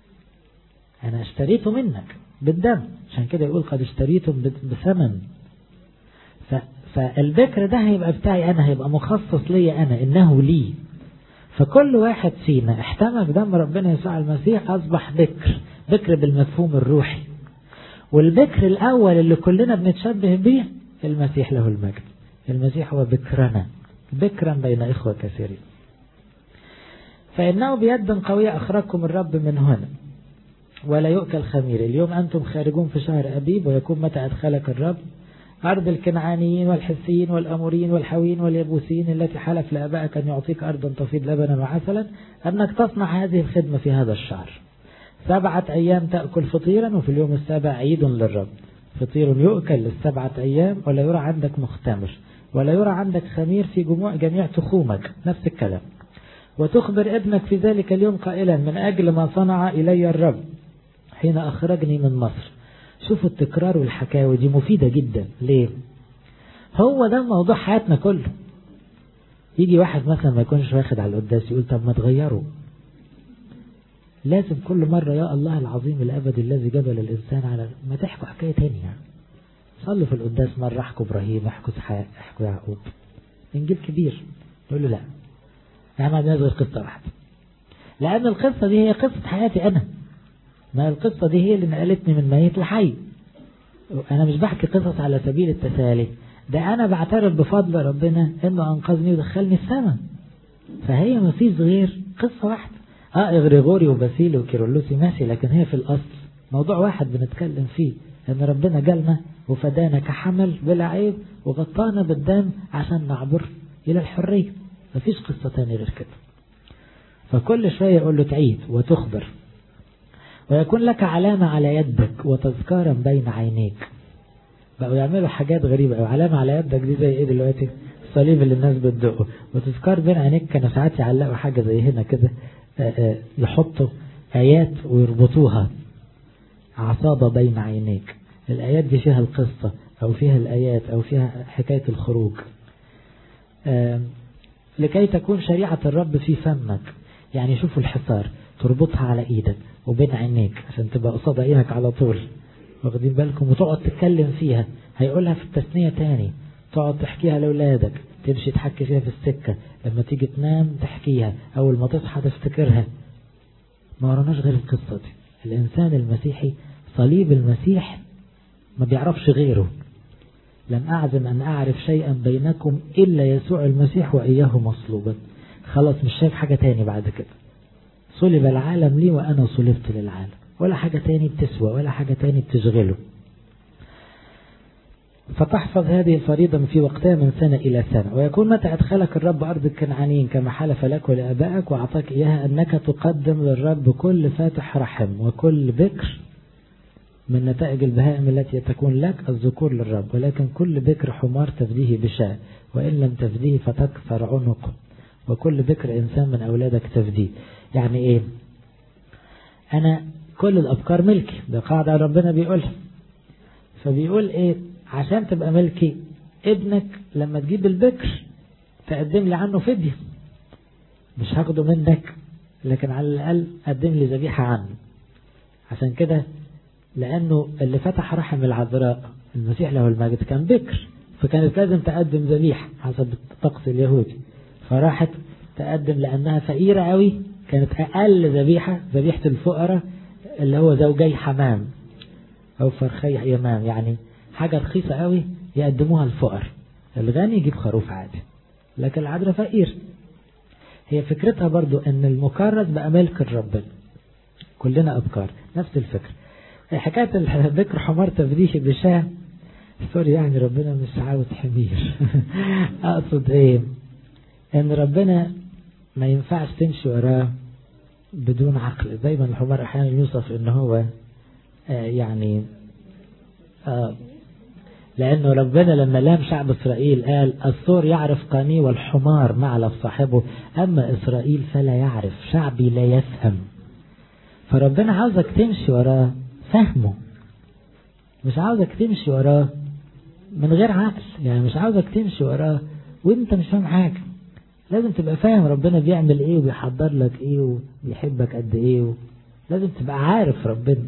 انا اشتريته منك بالدم عشان كده يقول قد اشتريتم بثمن ف... فالبكر ده هيبقى بتاعي انا هيبقى مخصص ليا انا انه لي فكل واحد فينا احتمى بدم ربنا يسوع المسيح اصبح بكر بكر بالمفهوم الروحي والبكر الاول اللي كلنا بنتشبه بيه المسيح له المجد المسيح هو بكرنا بكرا بين إخوة كثيرين فإنه بيد قوية أخرجكم الرب من هنا ولا يؤكل خمير اليوم أنتم خارجون في شهر أبيب ويكون متى أدخلك الرب أرض الكنعانيين والحسيين والأموريين والحويين واليبوسيين التي حلف لأبائك أن يعطيك أرضا تفيض لبنا وعسلا أنك تصنع هذه الخدمة في هذا الشهر سبعة أيام تأكل فطيرا وفي اليوم السابع عيد للرب فطير يؤكل للسبعة أيام ولا يرى عندك مختمر ولا يرى عندك خمير في جموع جميع تخومك نفس الكلام وتخبر ابنك في ذلك اليوم قائلا من أجل ما صنع إلي الرب حين أخرجني من مصر شوفوا التكرار والحكاوي دي مفيدة جدا ليه هو ده موضوع حياتنا كله يجي واحد مثلا ما يكونش واخد على القداس يقول طب ما تغيره لازم كل مرة يا الله العظيم الأبدي الذي جبل الإنسان على ما تحكوا حكاية تانية صلوا في القداس مرة احكوا إبراهيم احكوا إسحاق احكوا يعقوب إنجيل كبير يقول له لا احنا عندنا غير قصة واحدة لأن القصة دي هي قصة حياتي أنا ما القصة دي هي اللي نقلتني من ميت لحي أنا مش بحكي قصص على سبيل التسالي ده أنا بعترف بفضل ربنا إنه أنقذني ودخلني السماء فهي ما فيش غير قصة واحدة اه إغريغوري وباسيلي وكيرلسي ماشي لكن هي في الأصل موضوع واحد بنتكلم فيه إن ربنا جالنا وفدانا كحمل بلا عيب وغطانا بالدم عشان نعبر إلى الحرية مفيش قصة تانية غير كده فكل شوية يقول له تعيد وتخبر ويكون لك علامة على يدك وتذكارا بين عينيك بقوا يعملوا حاجات غريبة أو علامة على يدك دي زي ايه دلوقتي الصليب اللي الناس بتدقه وتذكار بين عينيك كانوا ساعات يعلقوا حاجة زي هنا كده يحطوا آيات ويربطوها عصابة بين عينيك الآيات دي فيها القصة أو فيها الآيات أو فيها حكاية الخروج لكي تكون شريعة الرب في فمك يعني شوفوا الحصار تربطها على ايدك وبين عينيك عشان تبقى قصاد عينك على طول واخدين بالكم وتقعد تتكلم فيها هيقولها في التثنية تاني تقعد تحكيها لأولادك تمشي تحكي فيها في السكة لما تيجي تنام تحكيها أول ما تصحى تفتكرها ما وراناش غير القصة دي الإنسان المسيحي صليب المسيح ما بيعرفش غيره لم أعزم أن أعرف شيئا بينكم إلا يسوع المسيح وإياه مصلوبا خلاص مش شايف حاجة تاني بعد كده صلب العالم لي وأنا صلبت للعالم ولا حاجة تاني بتسوى ولا حاجة تاني بتشغله فتحفظ هذه الفريضة في وقتها من سنة إلى سنة ويكون متى أدخلك الرب أرض الكنعانيين كما حلف لك ولآبائك وأعطاك إياها أنك تقدم للرب كل فاتح رحم وكل بكر من نتائج البهائم التي تكون لك الذكور للرب ولكن كل بكر حمار تفديه بشاء وإن لم تفديه فتكسر عنقه وكل بكر إنسان من أولادك تفديه يعني إيه أنا كل الأبكار ملكي ده قاعدة ربنا بيقولها فبيقول إيه عشان تبقى ملكي ابنك لما تجيب البكر تقدم لي عنه فدية مش هاخده منك لكن على الأقل قدم لي ذبيحة عنه عشان كده لأنه اللي فتح رحم العذراء المسيح له المجد كان بكر فكانت لازم تقدم ذبيحة حسب الطقس اليهودي فراحت تقدم لأنها فقيرة قوي كانت أقل ذبيحة ذبيحة الفقراء اللي هو زوجي حمام أو فرخي يمام يعني حاجة رخيصة قوي يقدموها الفقر الغني يجيب خروف عادي لكن العذراء فقير هي فكرتها برضو ان المكرس بقى ملك الرب كلنا أبكار نفس الفكرة حكاية الذكر حمار تفديه بشاه سوري يعني ربنا مش عاوز حمير أقصد إيه إن ربنا ما ينفعش تمشي وراه بدون عقل دايما الحمار أحيانا يوصف إن هو آه يعني آه لأنه ربنا لما لام شعب إسرائيل قال الثور يعرف قاني والحمار معلف صاحبه أما إسرائيل فلا يعرف شعبي لا يفهم فربنا عاوزك تمشي وراه فهمه مش عاوزك تمشي وراه من غير عقل يعني مش عاوزك تمشي وراه وانت مش فاهم حاجة لازم تبقى فاهم ربنا بيعمل ايه وبيحضر لك ايه وبيحبك قد ايه و... لازم تبقى عارف ربنا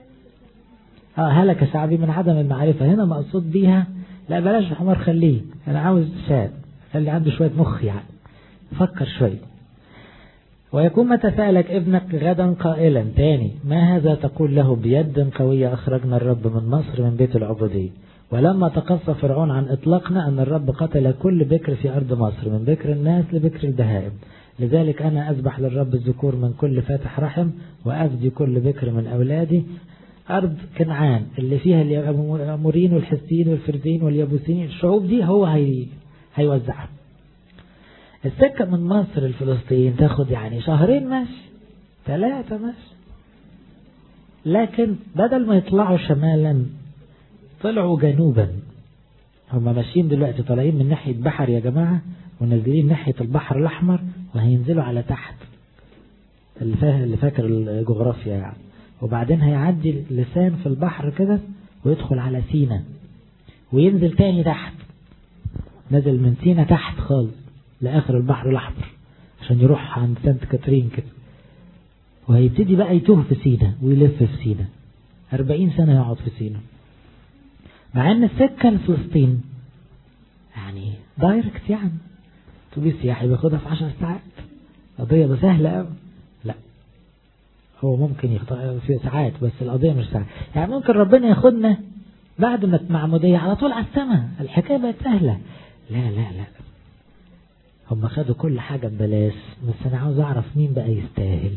اه هلك شعبي من عدم المعرفة هنا مقصود بيها لا بلاش الحمار خليه انا عاوز شاب خلي عنده شوية مخ يعني فكر شوية ويكون متى سألك ابنك غدا قائلا تاني ما هذا تقول له بيد قوية أخرجنا الرب من مصر من بيت العبودية ولما تقصى فرعون عن إطلاقنا أن الرب قتل كل بكر في أرض مصر من بكر الناس لبكر البهائم لذلك أنا أذبح للرب الذكور من كل فاتح رحم وأفدي كل بكر من أولادي أرض كنعان اللي فيها الأمورين والحسين والفردين واليابوسين الشعوب دي هو هي هيوزعها السكة من مصر لفلسطين تاخد يعني شهرين ماشي ثلاثة ماشي لكن بدل ما يطلعوا شمالا طلعوا جنوبا هم ماشيين دلوقتي طالعين من ناحية بحر يا جماعة ونازلين ناحية البحر الأحمر وهينزلوا على تحت اللي فاكر الجغرافيا يعني وبعدين هيعدي لسان في البحر كده ويدخل على سينا وينزل تاني تحت نزل من سينا تحت خالص لآخر البحر الأحمر عشان يروح عند سانت كاترين كده وهيبتدي بقى يتوه في سينا ويلف في سينا أربعين سنة يقعد في سينا مع ان السكة لفلسطين يعني دايركت يعني اتوبيس سياحي بياخدها في عشر ساعات قضية سهلة قوي لا هو ممكن يخطأ في ساعات بس القضية مش ساعات يعني ممكن ربنا ياخدنا بعد ما المعمودية على طول على السماء الحكاية بقت سهلة لا لا لا هم خدوا كل حاجة ببلاش بس أنا عاوز أعرف مين بقى يستاهل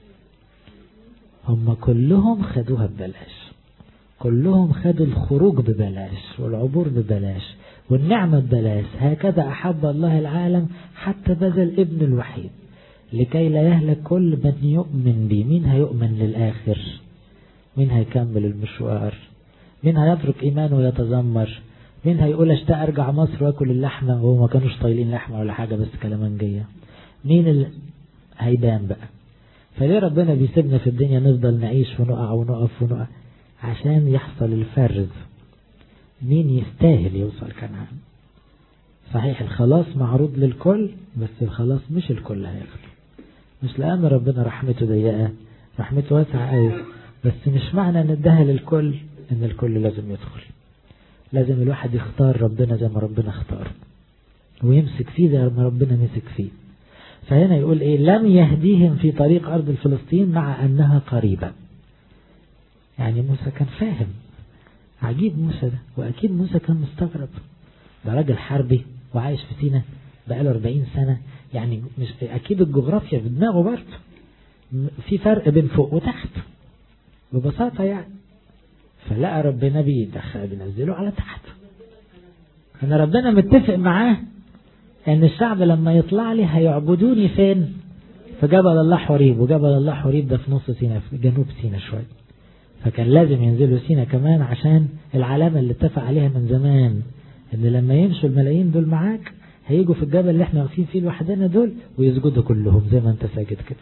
هم كلهم خدوها ببلاش كلهم خدوا الخروج ببلاش والعبور ببلاش والنعمة ببلاش هكذا أحب الله العالم حتى بذل ابن الوحيد لكي لا يهلك كل من يؤمن بي مين هيؤمن للآخر مين هيكمل المشوار مين هيترك إيمانه ويتذمر مين هيقول اشتاق ارجع مصر واكل اللحمة وهو ما كانوش طايلين لحمة ولا حاجة بس كلامنجية مين اللي هيبان بقى فليه ربنا بيسيبنا في الدنيا نفضل نعيش ونقع ونقف ونقع عشان يحصل الفرز مين يستاهل يوصل كنعان صحيح الخلاص معروض للكل بس الخلاص مش الكل هياخده مش لأن ربنا رحمته ضيقة رحمته واسعة قوي بس مش معنى ان اداها للكل ان الكل لازم يدخل لازم الواحد يختار ربنا زي ما ربنا اختار ويمسك فيه زي ما ربنا مسك فيه فهنا يقول ايه لم يهديهم في طريق ارض الفلسطين مع انها قريبة يعني موسى كان فاهم عجيب موسى ده واكيد موسى كان مستغرب ده راجل حربي وعايش في سينا بقاله 40 سنة يعني مش اكيد الجغرافيا في دماغه برضه في فرق بين فوق وتحت ببساطة يعني فلقى ربنا بيدخل بينزله على تحت أنا ربنا متفق معاه أن الشعب لما يطلع لي هيعبدوني فين في جبل الله حريب وجبل الله حريب ده في نص سينا في جنوب سينا شوية فكان لازم ينزلوا سينا كمان عشان العلامة اللي اتفق عليها من زمان ان لما يمشوا الملايين دول معاك هيجوا في الجبل اللي احنا واقفين فيه لوحدنا دول ويسجدوا كلهم زي ما انت ساجد كده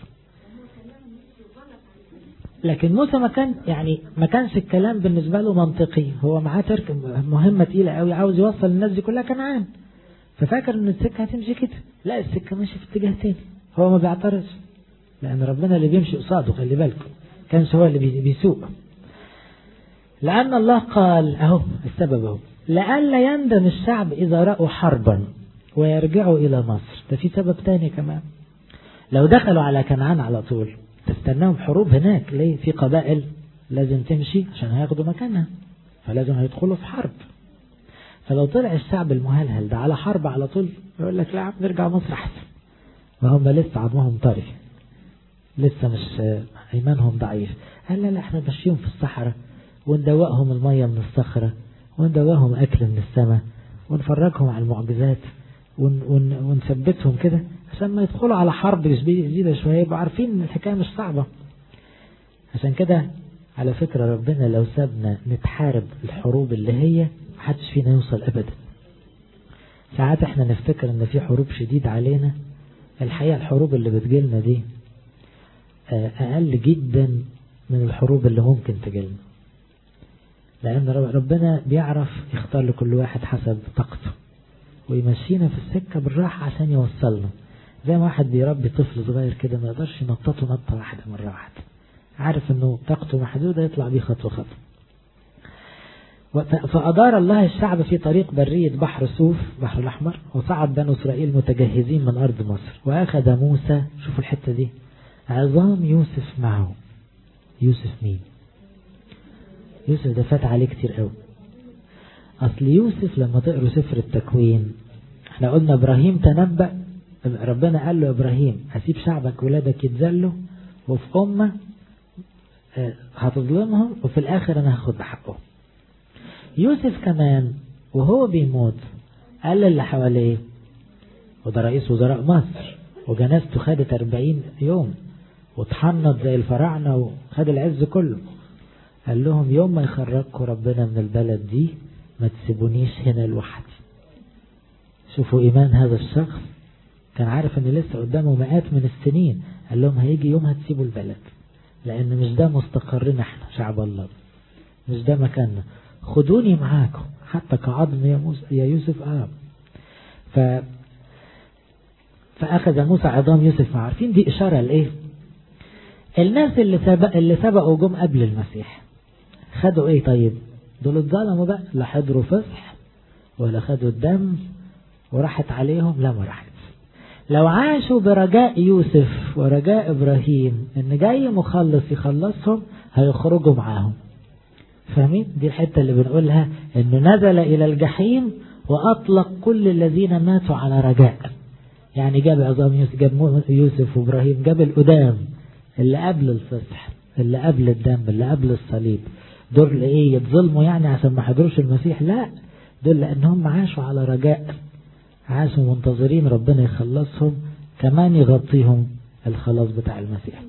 لكن موسى ما كان يعني ما كانش الكلام بالنسبة له منطقي هو معاه ترك مهمة تقيلة قوي عاوز يوصل الناس دي كلها كنعان ففاكر ان السكة هتمشي كده لا السكة ماشية في اتجاه تاني هو ما بيعترضش لان ربنا اللي بيمشي قصاده خلي بالكم كانش هو اللي بيسوق لأن الله قال أهو السبب أهو لئلا يندم الشعب إذا رأوا حربا ويرجعوا إلى مصر ده في سبب تاني كمان لو دخلوا على كنعان على طول تستناهم حروب هناك ليه في قبائل لازم تمشي عشان هياخدوا مكانها فلازم هيدخلوا في حرب فلو طلع الشعب المهلهل ده على حرب على طول يقول لك لا نرجع مصر احسن ما هم لسه عظمهم طري لسه مش ايمانهم ضعيف قال لا لا احنا ماشيين في الصحراء وندوقهم المية من الصخرة وندوقهم اكل من السماء ونفرجهم على المعجزات ون ون ونثبتهم كده عشان ما يدخلوا على حرب جديدة شوية يبقوا عارفين ان الحكاية مش صعبة عشان كده على فكرة ربنا لو سابنا نتحارب الحروب اللي هي محدش فينا يوصل ابدا ساعات احنا نفتكر ان في حروب شديد علينا الحقيقة الحروب اللي بتجيلنا دي اقل جدا من الحروب اللي ممكن تجيلنا لان ربنا بيعرف يختار لكل واحد حسب طاقته ويمشينا في السكة بالراحة عشان يوصلنا زي ما واحد بيربي طفل صغير كده ما يقدرش ينططه نطة واحدة مرة واحدة عارف انه طاقته محدودة يطلع بيه خطوة خطوة فأدار الله الشعب في طريق برية بحر سوف بحر الأحمر وصعد بنو إسرائيل متجهزين من أرض مصر وأخذ موسى شوفوا الحتة دي عظام يوسف معه يوسف مين يوسف ده فات عليه كتير قوي اصل يوسف لما تقروا سفر التكوين احنا قلنا ابراهيم تنبأ ربنا قال له ابراهيم هسيب شعبك ولادك يتذلوا وفي امه هتظلمهم وفي الاخر انا هاخد بحقهم يوسف كمان وهو بيموت قال للي حواليه وده رئيس وزراء مصر وجنازته خدت 40 يوم واتحنط زي الفراعنة وخد العز كله قال لهم يوم ما يخرجكم ربنا من البلد دي ما تسيبونيش هنا لوحدي شوفوا إيمان هذا الشخص كان عارف ان لسه قدامه مئات من السنين قال لهم هيجي يوم هتسيبوا البلد لان مش ده مستقرنا احنا شعب الله مش ده مكاننا خدوني معاكم حتى كعظم يا, موسى يا يوسف اه ف فأخذ موسى عظام يوسف مع عارفين دي إشارة لإيه الناس اللي سبق اللي سبقوا جم قبل المسيح خدوا إيه طيب دول اتظلموا بقى لا حضروا فصح ولا خدوا الدم وراحت عليهم لا ما راحت لو عاشوا برجاء يوسف ورجاء إبراهيم إن جاي مخلص يخلصهم هيخرجوا معاهم فاهمين دي الحتة اللي بنقولها إنه نزل إلى الجحيم وأطلق كل الذين ماتوا على رجاء يعني جاب عظام يوسف جاب يوسف وإبراهيم جاب القدام اللي قبل الفصح اللي قبل الدم اللي قبل الصليب دول إيه يتظلموا يعني عشان ما حضروش المسيح لا دول لأنهم عاشوا على رجاء عاشوا منتظرين ربنا يخلصهم كمان يغطيهم الخلاص بتاع المسيح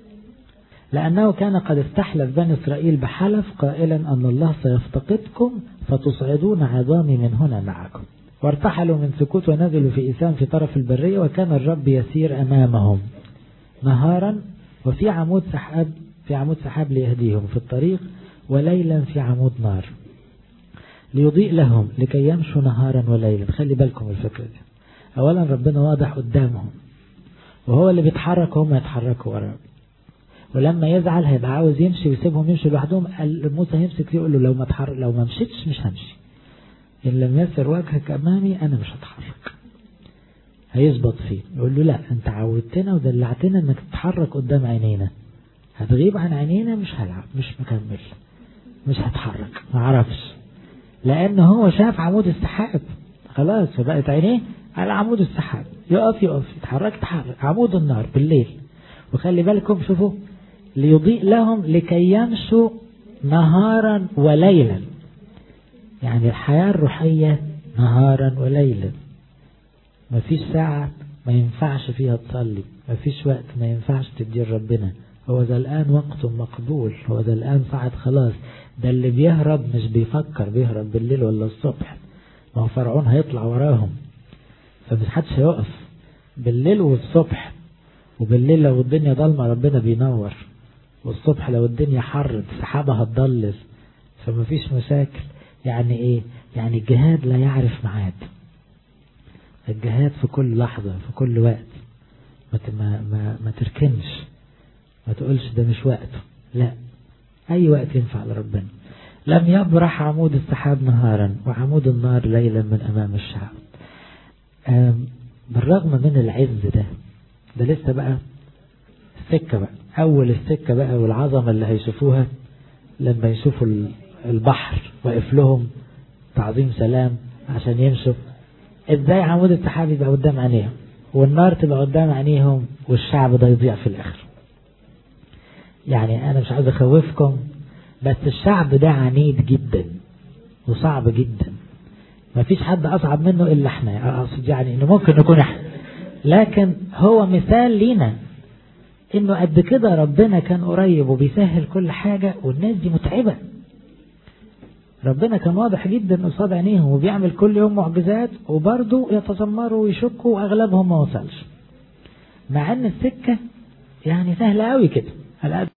لأنه كان قد استحلف بني إسرائيل بحلف قائلا أن الله سيفتقدكم فتصعدون عظامي من هنا معكم وارتحلوا من سكوت ونزلوا في إيسان في طرف البرية وكان الرب يسير أمامهم نهارا وفي عمود سحاب في عمود سحاب ليهديهم في الطريق وليلا في عمود نار ليضيء لهم لكي يمشوا نهارا وليلا خلي بالكم الفكرة دي أولا ربنا واضح قدامهم وهو اللي بيتحرك وهم يتحركوا وراه ولما يزعل هيبقى عاوز يمشي ويسيبهم يمشوا لوحدهم موسى يمسك يقول له لو ما تحرك لو ما مشيتش مش همشي إن لم يسر وجهك أمامي أنا مش هتحرك هيثبت فيه يقول له لا أنت عودتنا ودلعتنا إنك تتحرك قدام عينينا هتغيب عن عينينا مش هلعب مش مكمل مش هتحرك ما عرفش لأن هو شاف عمود السحاب خلاص فبقت عينيه على عمود السحاب يقف يقف يتحرك يتحرك عمود النار بالليل وخلي بالكم شوفوا ليضيء لهم لكي يمشوا نهارا وليلا يعني الحياة الروحية نهارا وليلا ما فيش ساعة ما ينفعش فيها تصلي ما فيش وقت ما ينفعش تدير ربنا هو ذا الآن وقت مقبول هو ذا الآن ساعة خلاص ده اللي بيهرب مش بيفكر بيهرب بالليل ولا الصبح ما هو فرعون هيطلع وراهم فمش حدش هيقف بالليل والصبح وبالليل لو الدنيا ضلمة ربنا بينور والصبح لو الدنيا حر السحابة هتضلل فما فيش مشاكل يعني ايه يعني الجهاد لا يعرف ميعاد الجهاد في كل لحظة في كل وقت ما ما ما, ما تركنش ما تقولش ده مش وقته لا أي وقت ينفع لربنا لم يبرح عمود السحاب نهارا وعمود النار ليلا من أمام الشعب بالرغم من العز ده ده لسه بقى السكة بقى أول السكة بقى والعظمة اللي هيشوفوها لما يشوفوا البحر واقف لهم تعظيم سلام عشان يمشوا ازاي عمود السحاب يبقى قدام عينيهم والنار تبقى قدام عينيهم والشعب ده يضيع في الآخر يعني أنا مش عايز أخوفكم بس الشعب ده عنيد جدا وصعب جدا ما فيش حد أصعب منه إلا احنا أقصد يعني إنه ممكن نكون احنا لكن هو مثال لينا إنه قد كده ربنا كان قريب وبيسهل كل حاجة والناس دي متعبة ربنا كان واضح جدا قصاد عينيهم وبيعمل كل يوم معجزات وبرضه يتذمروا ويشكوا واغلبهم ما وصلش مع ان السكه يعني سهله قوي كده